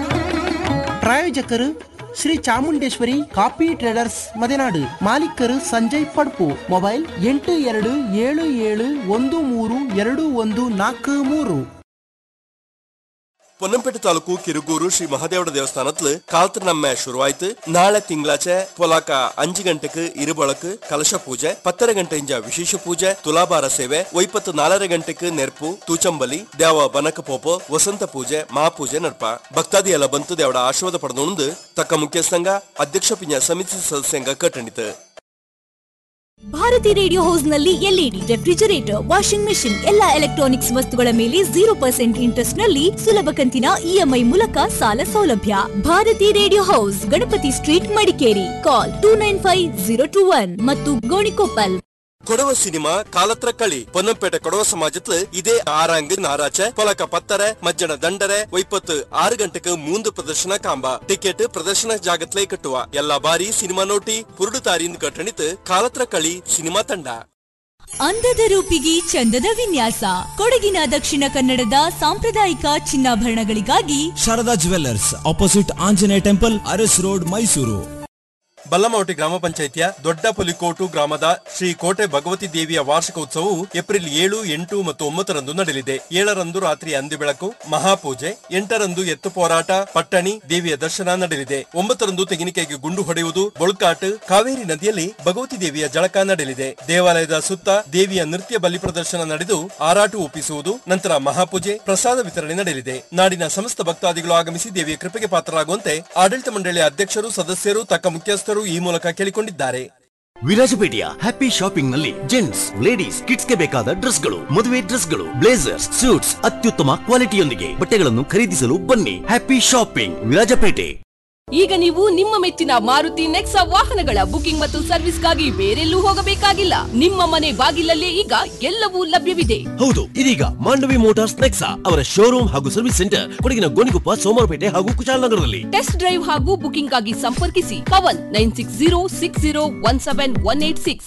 ಪ್ರಾಯೋಜಕರು ಶ್ರೀ ಚಾಮುಂಡೇಶ್ವರಿ ಕಾಫಿ ಟ್ರೇಡರ್ಸ್ ಮದೆನಾಡು ಮಾಲೀಕರು ಸಂಜಯ್ ಪಡ್ಪು ಮೊಬೈಲ್ ಎಂಟು ಎರಡು ಏಳು ಏಳು ಒಂದು ಮೂರು ಎರಡು ಒಂದು ನಾಲ್ಕು ಮೂರು பொன்னம்பேட்டை தாலுಕು ಕಿರುಗೂರು ಶ್ರೀ ಮಹಾದೇವಡ ದೇವಸ್ಥಾನತ್ಲು ಕಾಲ್ತ ನಮ್ಮ ಶುರುವಾಯ್ತು ನಾಳೆ ತಿಂಗಳಾಚೆ ಪೊಲಾಕ ಅಂಜು ಗಂಟೆಗೆ ಇರುಬಳಕು ಕಲಶ ಪೂಜೆ ಪತ್ತರ ಗಂಟೆ ಇಂಜ ವಿಶೇಷ ಪೂಜೆ ತುಲಾಭಾರ ಸೇವೆ ಒಯ್ಪತ್ತು ನಾಲ್ಕರ ಗಂಟೆಗೆ ನೆರ್ಪು ತೂಚಂಬಲಿ ದೇವ ಬನಕ ಪೋಪ ವಸಂತ ಪೂಜೆ ಮಹಾಪೂಜೆ ನಡ್ಪ ಭಕ್ತಾದಿ ಎಲ್ಲ ಬಂತು ದೇವಡ ಆಶೀರ್ವಾದ ಪಡೆದು ತಕ್ಕ ಮುಖ್ಯಸ್ಥಂಗ ಅಧ್ಯಕ್ಷ ಪಿಂಜ ಸಮಿತಿ ಸದಸ್ಯಂಗ ಕಟ್ಟಣಿತು ಭಾರತಿ ರೇಡಿಯೋ ಹೌಸ್ ನಲ್ಲಿ ಎಲ್ಇಡಿ ರೆಫ್ರಿಜರೇಟರ್ ವಾಷಿಂಗ್ ಮೆಷಿನ್ ಎಲ್ಲಾ ಎಲೆಕ್ಟ್ರಾನಿಕ್ಸ್ ವಸ್ತುಗಳ ಮೇಲೆ ಜೀರೋ ಪರ್ಸೆಂಟ್ ಇಂಟ್ರೆಸ್ಟ್ ನಲ್ಲಿ ಸುಲಭ ಕಂತಿನ ಇಎಂಐ ಮೂಲಕ ಸಾಲ ಸೌಲಭ್ಯ Bharati radio house Ganapati street Madikeri call two nine five zero two one ಮತ್ತು ಗೋಣಿಕೊಪ್ಪಲ್ ಕೊಡವ ಸಿನಿಮಾ ಕಾಲತ್ರ ಕಳಿ ಪೊನ್ನಂಪೇಟೆ ಕೊಡವ ಸಮಾಜತ್ಲು ಇದೇ ಆರಾಂಗ್ ನಾರಾಚೆ ಪೊಲಕ ಪತ್ತರೆ ಮಜ್ಜನ ದಂಡರೆ ಒಯ್ಪತ್ತು ಆರು ಗಂಟೆಗೆ ಮೂಂದು ಪ್ರದರ್ಶನ ಕಾಂಬ ಟಿಕೆಟ್ ಪ್ರದರ್ಶನ ಜಾಗತ್ಲೇ ಕಟ್ಟುವ ಎಲ್ಲಾ ಬಾರಿ ಸಿನಿಮಾ ನೋಟಿ ಪುರುಡು ತಾರಿಂದ ಕಟ್ಟಣಿತ್ ಕಾಲತ್ರ ಕಳಿ ಸಿನಿಮಾ ತಂಡ ಅಂದದ ರೂಪಿಗೆ ಚಂದದ ವಿನ್ಯಾಸ ಕೊಡಗಿನ ದಕ್ಷಿಣ ಕನ್ನಡದ ಸಾಂಪ್ರದಾಯಿಕ ಚಿನ್ನಾಭರಣಗಳಿಗಾಗಿ Sharada jewellers opposite Anjaneya temple Aras road Mysuru Ballamavati ಗ್ರಾಮ ಪಂಚಾಯಿತಿಯ ದೊಡ್ಡ ಪುಲಿಕೋಟು ಗ್ರಾಮದ ಶ್ರೀ ಕೋಟೆ ಭಗವತಿ ದೇವಿಯ ವಾರ್ಷಿಕ ಉತ್ಸವವು ಏಪ್ರಿಲ್ ಏಳು ಎಂಟು ಮತ್ತು ಒಂಬತ್ತರಂದು ನಡೆಯಲಿದೆ ಏಳರಂದು ರಾತ್ರಿ ಅಂದು ಬೆಳಕು ಮಹಾಪೂಜೆ ಎಂಟರಂದು ಎತ್ತು ಹೋರಾಟ ಪಟ್ಟಣಿ ದೇವಿಯ ದರ್ಶನ ನಡೆಯಲಿದೆ ಒಂಬತ್ತರಂದು ತೆಂಗಿನಕಾಯಿಗೆ ಗುಂಡು ಹೊಡೆಯುವುದು ಬೊಳ್ಕಾಟ್ ಕಾವೇರಿ ನದಿಯಲ್ಲಿ ಭಗವತಿ ದೇವಿಯ ಜಳಕ ನಡೆಯಲಿದೆ ದೇವಾಲಯದ ಸುತ್ತ ದೇವಿಯ ನೃತ್ಯ ಬಲಿ ಪ್ರದರ್ಶನ ನಡೆದು ಆರಾಟು ಒಪ್ಪಿಸುವುದು ನಂತರ ಮಹಾಪೂಜೆ ಪ್ರಸಾದ ವಿತರಣೆ ನಡೆಯಲಿದೆ ನಾಡಿನ ಸಮಸ್ತ ಭಕ್ತಾದಿಗಳು ಆಗಮಿಸಿ ದೇವಿಯ ಕೃಪೆಗೆ ಪಾತ್ರರಾಗುವಂತೆ ಆಡಳಿತ ಮಂಡಳಿಯ ಅಧ್ಯಕ್ಷರು ಸದಸ್ಯರು ತಕ್ಕ ಮುಖ್ಯಸ್ಥರು ಈ ಮೂಲಕ ಕೇಳಿಕೊಂಡಿದ್ದಾರೆ ವಿರಾಜಪೇಟೆಯ ಹ್ಯಾಪಿ ಶಾಪಿಂಗ್ ನಲ್ಲಿ ಜೆಂಟ್ಸ್ ಲೇಡೀಸ್ ಕಿಡ್ಸ್ ಗೆ ಬೇಕಾದ ಡ್ರೆಸ್ಗಳು ಮದುವೆ ಡ್ರೆಸ್ಗಳು ಬ್ಲೇಸರ್ಸ್ ಸೂಟ್ಸ್ ಅತ್ಯುತ್ತಮ ಕ್ವಾಲಿಟಿಯೊಂದಿಗೆ ಬಟ್ಟೆಗಳನ್ನು ಖರೀದಿಸಲು ಬನ್ನಿ ಹ್ಯಾಪಿ ಶಾಪಿಂಗ್ ವಿರಾಜಪೇಟೆ ಈಗ ನೀವು ನಿಮ್ಮ ಮೆಚ್ಚಿನ ಮಾರುತಿ ನೆಕ್ಸಾ ವಾಹನಗಳ ಬುಕಿಂಗ್ ಮತ್ತು ಸರ್ವಿಸ್ಗಾಗಿ ಬೇರೆಲ್ಲೂ ಹೋಗಬೇಕಾಗಿಲ್ಲ ನಿಮ್ಮ ಮನೆ ಬಾಗಿಲಲ್ಲೇ ಈಗ ಎಲ್ಲವೂ ಲಭ್ಯವಿದೆ ಹೌದು ಇದೀಗ ಮಾಂಡವಿ ಮೋಟಾರ್ಸ್ ನೆಕ್ಸಾ ಅವರ ಶೋರೂಮ್ ಹಾಗೂ ಸರ್ವಿಸ್ ಸೆಂಟರ್ ಕೊಡಗಿನ ಗೋಣಿಕೊಪ್ಪ ಸೋಮವಾರಪೇಟೆ ಹಾಗೂ ಕುಶಾಲನಗರದಲ್ಲಿ ಟೆಸ್ಟ್ ಡ್ರೈವ್ ಹಾಗೂ ಬುಕಿಂಗ್ ಆಗಿ ಸಂಪರ್ಕಿಸಿ Pavan nine six zero six zero one seven one eight six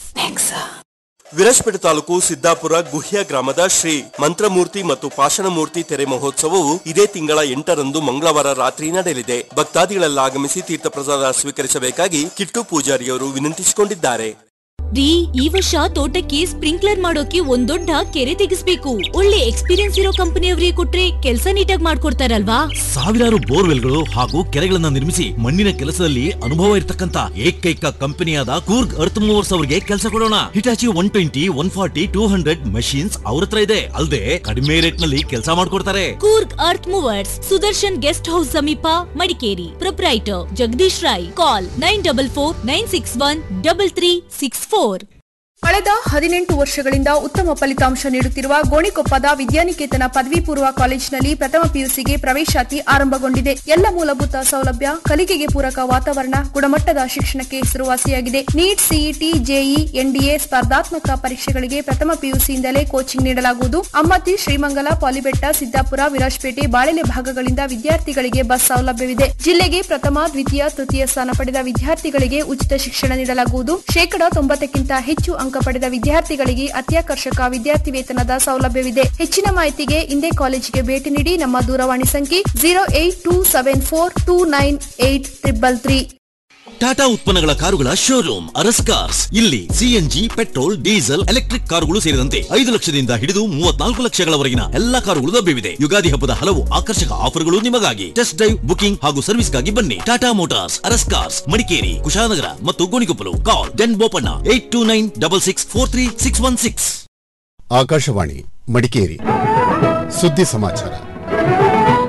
Virajpet ತಾಲೂಕು ಸಿದ್ದಾಪುರ ಗುಹ್ಯ ಗ್ರಾಮದ ಶ್ರೀ ಮಂತ್ರಮೂರ್ತಿ ಮತ್ತು ಪಾಷಣಮೂರ್ತಿ ತೆರೆ ಮಹೋತ್ಸವವು ಇದೇ ತಿಂಗಳ ಎಂಟರಂದು ಮಂಗಳವಾರ ರಾತ್ರಿ ನಡೆಯಲಿದೆ ಭಕ್ತಾದಿಗಳೆಲ್ಲ ಆಗಮಿಸಿ ತೀರ್ಥ ಪ್ರಸಾದ ಸ್ವೀಕರಿಸಬೇಕಾಗಿ ಕಿಟ್ಟು ಪೂಜಾರಿಯವರು ವಿನಂತಿಸಿಕೊಂಡಿದ್ದಾರೆ ರೀ ಈ ವರ್ಷ ತೋಟಕ್ಕೆ ಸ್ಪ್ರಿಂಕ್ಲರ್ ಮಾಡೋಕೆ ಒಂದ್ ದೊಡ್ಡ ಕೆರೆ ತೆಗಿಸ್ಬೇಕು ಒಳ್ಳೆ ಎಕ್ಸ್ಪೀರಿಯನ್ಸ್ ಇರೋ ಕಂಪನಿಯವರಿಗೆ ಕೊಟ್ರೆ ಕೆಲ್ಸ ನೀಟಾಗಿ ಮಾಡ್ಕೊಡ್ತಾರಲ್ವಾ ಸಾವಿರಾರು ಬೋರ್ವೆಲ್ಗಳು ಹಾಗೂ ಕೆರೆಗಳನ್ನ ನಿರ್ಮಿಸಿ ಮಣ್ಣಿನ ಕೆಲಸದಲ್ಲಿ ಅನುಭವ ಇರತಕ್ಕಂತ ಏಕೈಕ ಕಂಪನಿಯಾದ ಕೂರ್ಗ್ ಅರ್ತ್ ಮೂವರ್ಸ್ ಅವರಿಗೆ ಕೆಲಸ ಕೊಡೋಣ Hitachi one twenty one forty two hundred machines ಅವ್ರ ಹತ್ರ ಇದೆ ಅಲ್ಲದೆ ಕಡಿಮೆ ರೇಟ್ ನಲ್ಲಿ ಕೆಲಸ ಮಾಡ್ಕೊಡ್ತಾರೆ Coorg earth movers Sudarshan guest house ಸಮೀಪ Madikeri proprietor Jagadish Rai call nine double four nine six one double three six four ಕಳೆದ ಹದಿನೆಂಟು ವರ್ಷಗಳಿಂದ ಉತ್ತಮ ಫಲಿತಾಂಶ ನೀಡುತ್ತಿರುವ ಗೋಣಿಕೊಪ್ಪದ ವಿದ್ಯಾನಿಕೇತನ ಪದವಿ ಪೂರ್ವ ಕಾಲೇಜಿನಲ್ಲಿ ಪ್ರಥಮ ಪಿಯುಸಿಗೆ ಪ್ರವೇಶಾತಿ ಆರಂಭಗೊಂಡಿದೆ ಎಲ್ಲ ಮೂಲಭೂತ ಸೌಲಭ್ಯ ಕಲಿಕೆಗೆ ಪೂರಕ ವಾತಾವರಣ ಗುಣಮಟ್ಟದ ಶಿಕ್ಷಣಕ್ಕೆ ಹೆಸರುವಾಸಿಯಾಗಿದೆ ನೀಟ್ ಸಿಇಟಿ ಜೆಇ ಎನ್ಡಿಎ ಸ್ಪರ್ಧಾತ್ಮಕ ಪರೀಕ್ಷೆಗಳಿಗೆ ಪ್ರಥಮ ಪಿಯುಸಿಯಿಂದಲೇ ಕೋಚಿಂಗ್ ನೀಡಲಾಗುವುದು ಅಮ್ಮತ್ತಿ ಶ್ರೀಮಂಗಲ ಪಾಲಿಬೆಟ್ಟ ಸಿದ್ದಾಪುರ ವಿರಾಜಪೇಟೆ ಬಾಳೆಲೆ ಭಾಗಗಳಿಂದ ವಿದ್ಯಾರ್ಥಿಗಳಿಗೆ ಬಸ್ ಸೌಲಭ್ಯವಿದೆ ಜಿಲ್ಲೆಗೆ ಪ್ರಥಮ ದ್ವಿತೀಯ ತೃತೀಯ ಸ್ಥಾನ ಪಡೆದ ವಿದ್ಯಾರ್ಥಿಗಳಿಗೆ ಉಚಿತ ಶಿಕ್ಷಣ ನೀಡಲಾಗುವುದು ಶೇಕಡಾ ತೊಂಬತ್ತಕ್ಕಿಂತ ಹೆಚ್ಚು ಅಂಕ ಪಡೆದ ವಿದ್ಯಾರ್ಥಿಗಳಿಗೆ ಅತ್ಯಾಕರ್ಷಕ ವಿದ್ಯಾರ್ಥಿ ವೇತನದ ಸೌಲಭ್ಯವಿದೆ ಹೆಚ್ಚಿನ ಮಾಹಿತಿಗೆ ಇಂದೇ ಕಾಲೇಜಿಗೆ ಭೇಟಿ ನೀಡಿ ನಮ್ಮ ದೂರವಾಣಿ ಸಂಖ್ಯೆ zero eight two seven four two nine eight triple three Tata ಉತ್ಪನ್ನಗಳ ಕಾರುಗಳ ಶೋರೂಮ್ ಅರಸ್ ಕಾರ್ಸ್ ಇಲ್ಲಿ ಸಿಎನ್ಜಿ ಪೆಟ್ರೋಲ್ ಡೀಸೆಲ್ ಎಲೆಕ್ಟ್ರಿಕ್ ಕಾರುಗಳು ಸೇರಿದಂತೆ ಐದು ಲಕ್ಷದಿಂದ ಹಿಡಿದು ಮೂವತ್ನಾಲ್ಕು ಲಕ್ಷಗಳವರೆಗಿನ ಎಲ್ಲಾ ಕಾರುಗಳು ಲಭ್ಯವಿದೆ ಯುಗಾದಿ ಹಬ್ಬದ ಹಲವು ಆಕರ್ಷಕ ಆಫರ್ಗಳು ನಿಮಗಾಗಿ ಟೆಸ್ಟ್ ಡ್ರೈವ್ ಬುಕಿಂಗ್ ಹಾಗೂ ಸರ್ವಿಸ್ಗಾಗಿ ಬನ್ನಿ ಟಾಟಾ ಮೋಟಾರ್ಸ್ ಅರಸ್ ಕಾರ್ಸ್ ಮಡಿಕೇರಿ ಕುಶಾಲನಗರ ಮತ್ತು ಗೋಣಿಕೊಪ್ಪಲು ಕಾಲ್ ಡೆನ್ Bopanna eight two nine double six four three six one six Akashvani Madikeri ಸುದ್ದಿ ಸಮಾಚಾರ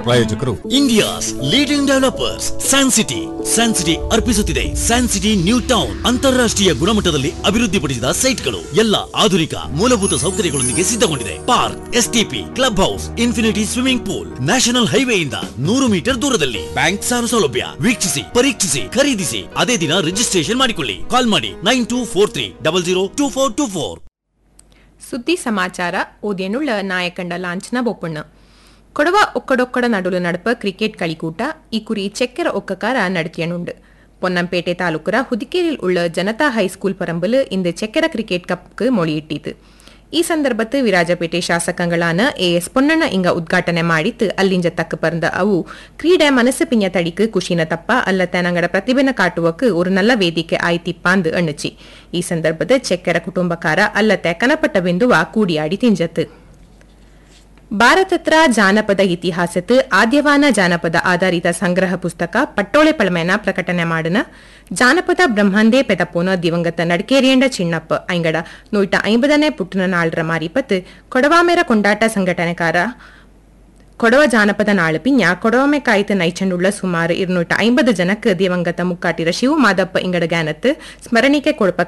ಪ್ರಾಯೋಜಕರು India's leading developers San City San City ಅರ್ಪಿಸುತ್ತಿದೆ ಸ್ಯಾನ್ ಸಿಟಿ ನ್ಯೂ ಟೌನ್ ಅಂತಾರಾಷ್ಟ್ರೀಯ ಗುಣಮಟ್ಟದಲ್ಲಿ ಅಭಿವೃದ್ಧಿಪಡಿಸಿದ ಸೈಟ್ಗಳು ಎಲ್ಲ ಆಧುನಿಕ ಮೂಲಭೂತ ಸೌಕರ್ಯಗಳೊಂದಿಗೆ ಸಿದ್ಧಗೊಂಡಿದೆ park STP club house infinity swimming pool national ಹೈವೇಯಿಂದ ನೂರು ಮೀಟರ್ ದೂರದಲ್ಲಿ ಬ್ಯಾಂಕ್ ಸಾಲ ಸೌಲಭ್ಯ ವೀಕ್ಷಿಸಿ ಪರೀಕ್ಷಿಸಿ ಖರೀದಿಸಿ ಅದೇ ದಿನ ರಿಜಿಸ್ಟ್ರೇಷನ್ ಮಾಡಿಕೊಳ್ಳಿ ಕಾಲ್ ಮಾಡಿ nine two four three double zero two four two four ಸುದ್ದಿ ಸಮಾಚಾರ ಓದಿಯನುಳ್ಳ ನಾಯಕಂಡ ಲಾಂಛನ ಬೊಪ್ಪಣ್ಣ ಕೊಡವ ಒಕ್ಕಡೊಕ್ಕಡ ನಡುಲು ನಡಪ ಕ್ರಿಕೆಟ್ കളിക്കൂട്ട ಈ ಕುರಿ ಚೆಕ್ಕೆರ ಒಕ್ಕಕಾರ നടത്തിയനുണ്ട് പൊന്നംപേട്ടെ താലൂക്കര ഹുദിക്കേരിൽ ഉള്ള ജനതാ ഹൈസ്കൂൾ പറമ്പിൽ ഇന്ന് ചെക്കര ക്രിക്കറ്റ് കപ്പ് മൊഴിയിട്ടിത് ಈ ಸಂದರ್ಭತ್ತು ವಿರಾಜಪೇಟೆ ಶಾಸಕಗಳಾನ ಎಎಸ್ ಪೊನ್ನಣ್ಣ ಇಂಗ ಉದ್ಘಾಟನೆ ಮಾಡಿತ್ತು ಅಲ್ಲಿಂಜ ತಕ್ಕ ಪರಂದ ಅವು ಕ್ರೀಡೆ ಮನಸ್ಸು ಪಿಂಜ ತಡಿக்கு ಕುಶಿನ ತಪ್ಪ ಅಲ್ಲತ್ತೆ ನಂಗಡ ಪ್ರತಿಭೆನ ಕಾಟುವಕ್ಕೆ ஒரு நல்ல ವೇದಿಕೆ ಆಯ್ತಿಪ್ಪಾಂದು ಅಣ್ಣಚಿ ಈ ಸಂದರ್ಭದ ಚೆಕ್ಕೆರ ಕುಟುಂಬಕಾರ ಅಲ್ಲತ್ತೆ ಕನಪಟ್ಟ ಬಿಂದುವ ಕೂಡಿಯಾಡಿ ತಿಂಜತ್ತು ಭಾರತತ್ರ ಜಾನಪದ ಇತಿಹಾಸತ್ ಆದ್ಯವಾನ ಜಾನಪದ ಆಧಾರಿತ ಸಂಗ್ರಹ ಪುಸ್ತಕ ಪಟ್ಟೋಳೆ ಪಳಮೆನ ಪ್ರಕಟಣೆ ಮಾಡಿನ ಜಾನಪದ ಬ್ರಹ್ಮಾಂದೇ ಪೆದಪೋನ ದಿವಂಗತ ನಡ್ಕೇರಿಯಂಡ ಚಿಣ್ಣಪ್ಪ ಐಂಗಡ ನೂಟ ಐಂಬದನೇ ಪುಟ್ಟನ ನಾಳ್ರ ಮಾರಿಪತ್ ಕೊಡವಾಮೆರ ಕೊಂಡಾಟ ಸಂಘಟನೆಕಾರ ಕೊಡವ ಜಾನಪದ ನಾಳು ಪಿಂಜ ಕೊಡವಮೆ ಕಾಯ್ತು ನೈಚಂಡುಳ್ಳ ಸುಮಾರು ഇരുന്നൂಟ ಐಂಬದು ಜನಕ್ಕೆ ದಿವಂಗತ ಮುಕ್ಕಾಟಿರ ಶಿವ ಮಾದಪ್ಪ ಇಂಗಡ ಗ್ಯಾನತ್ ಸ್ಮರಣಿಕೆ ಕೊಡಪ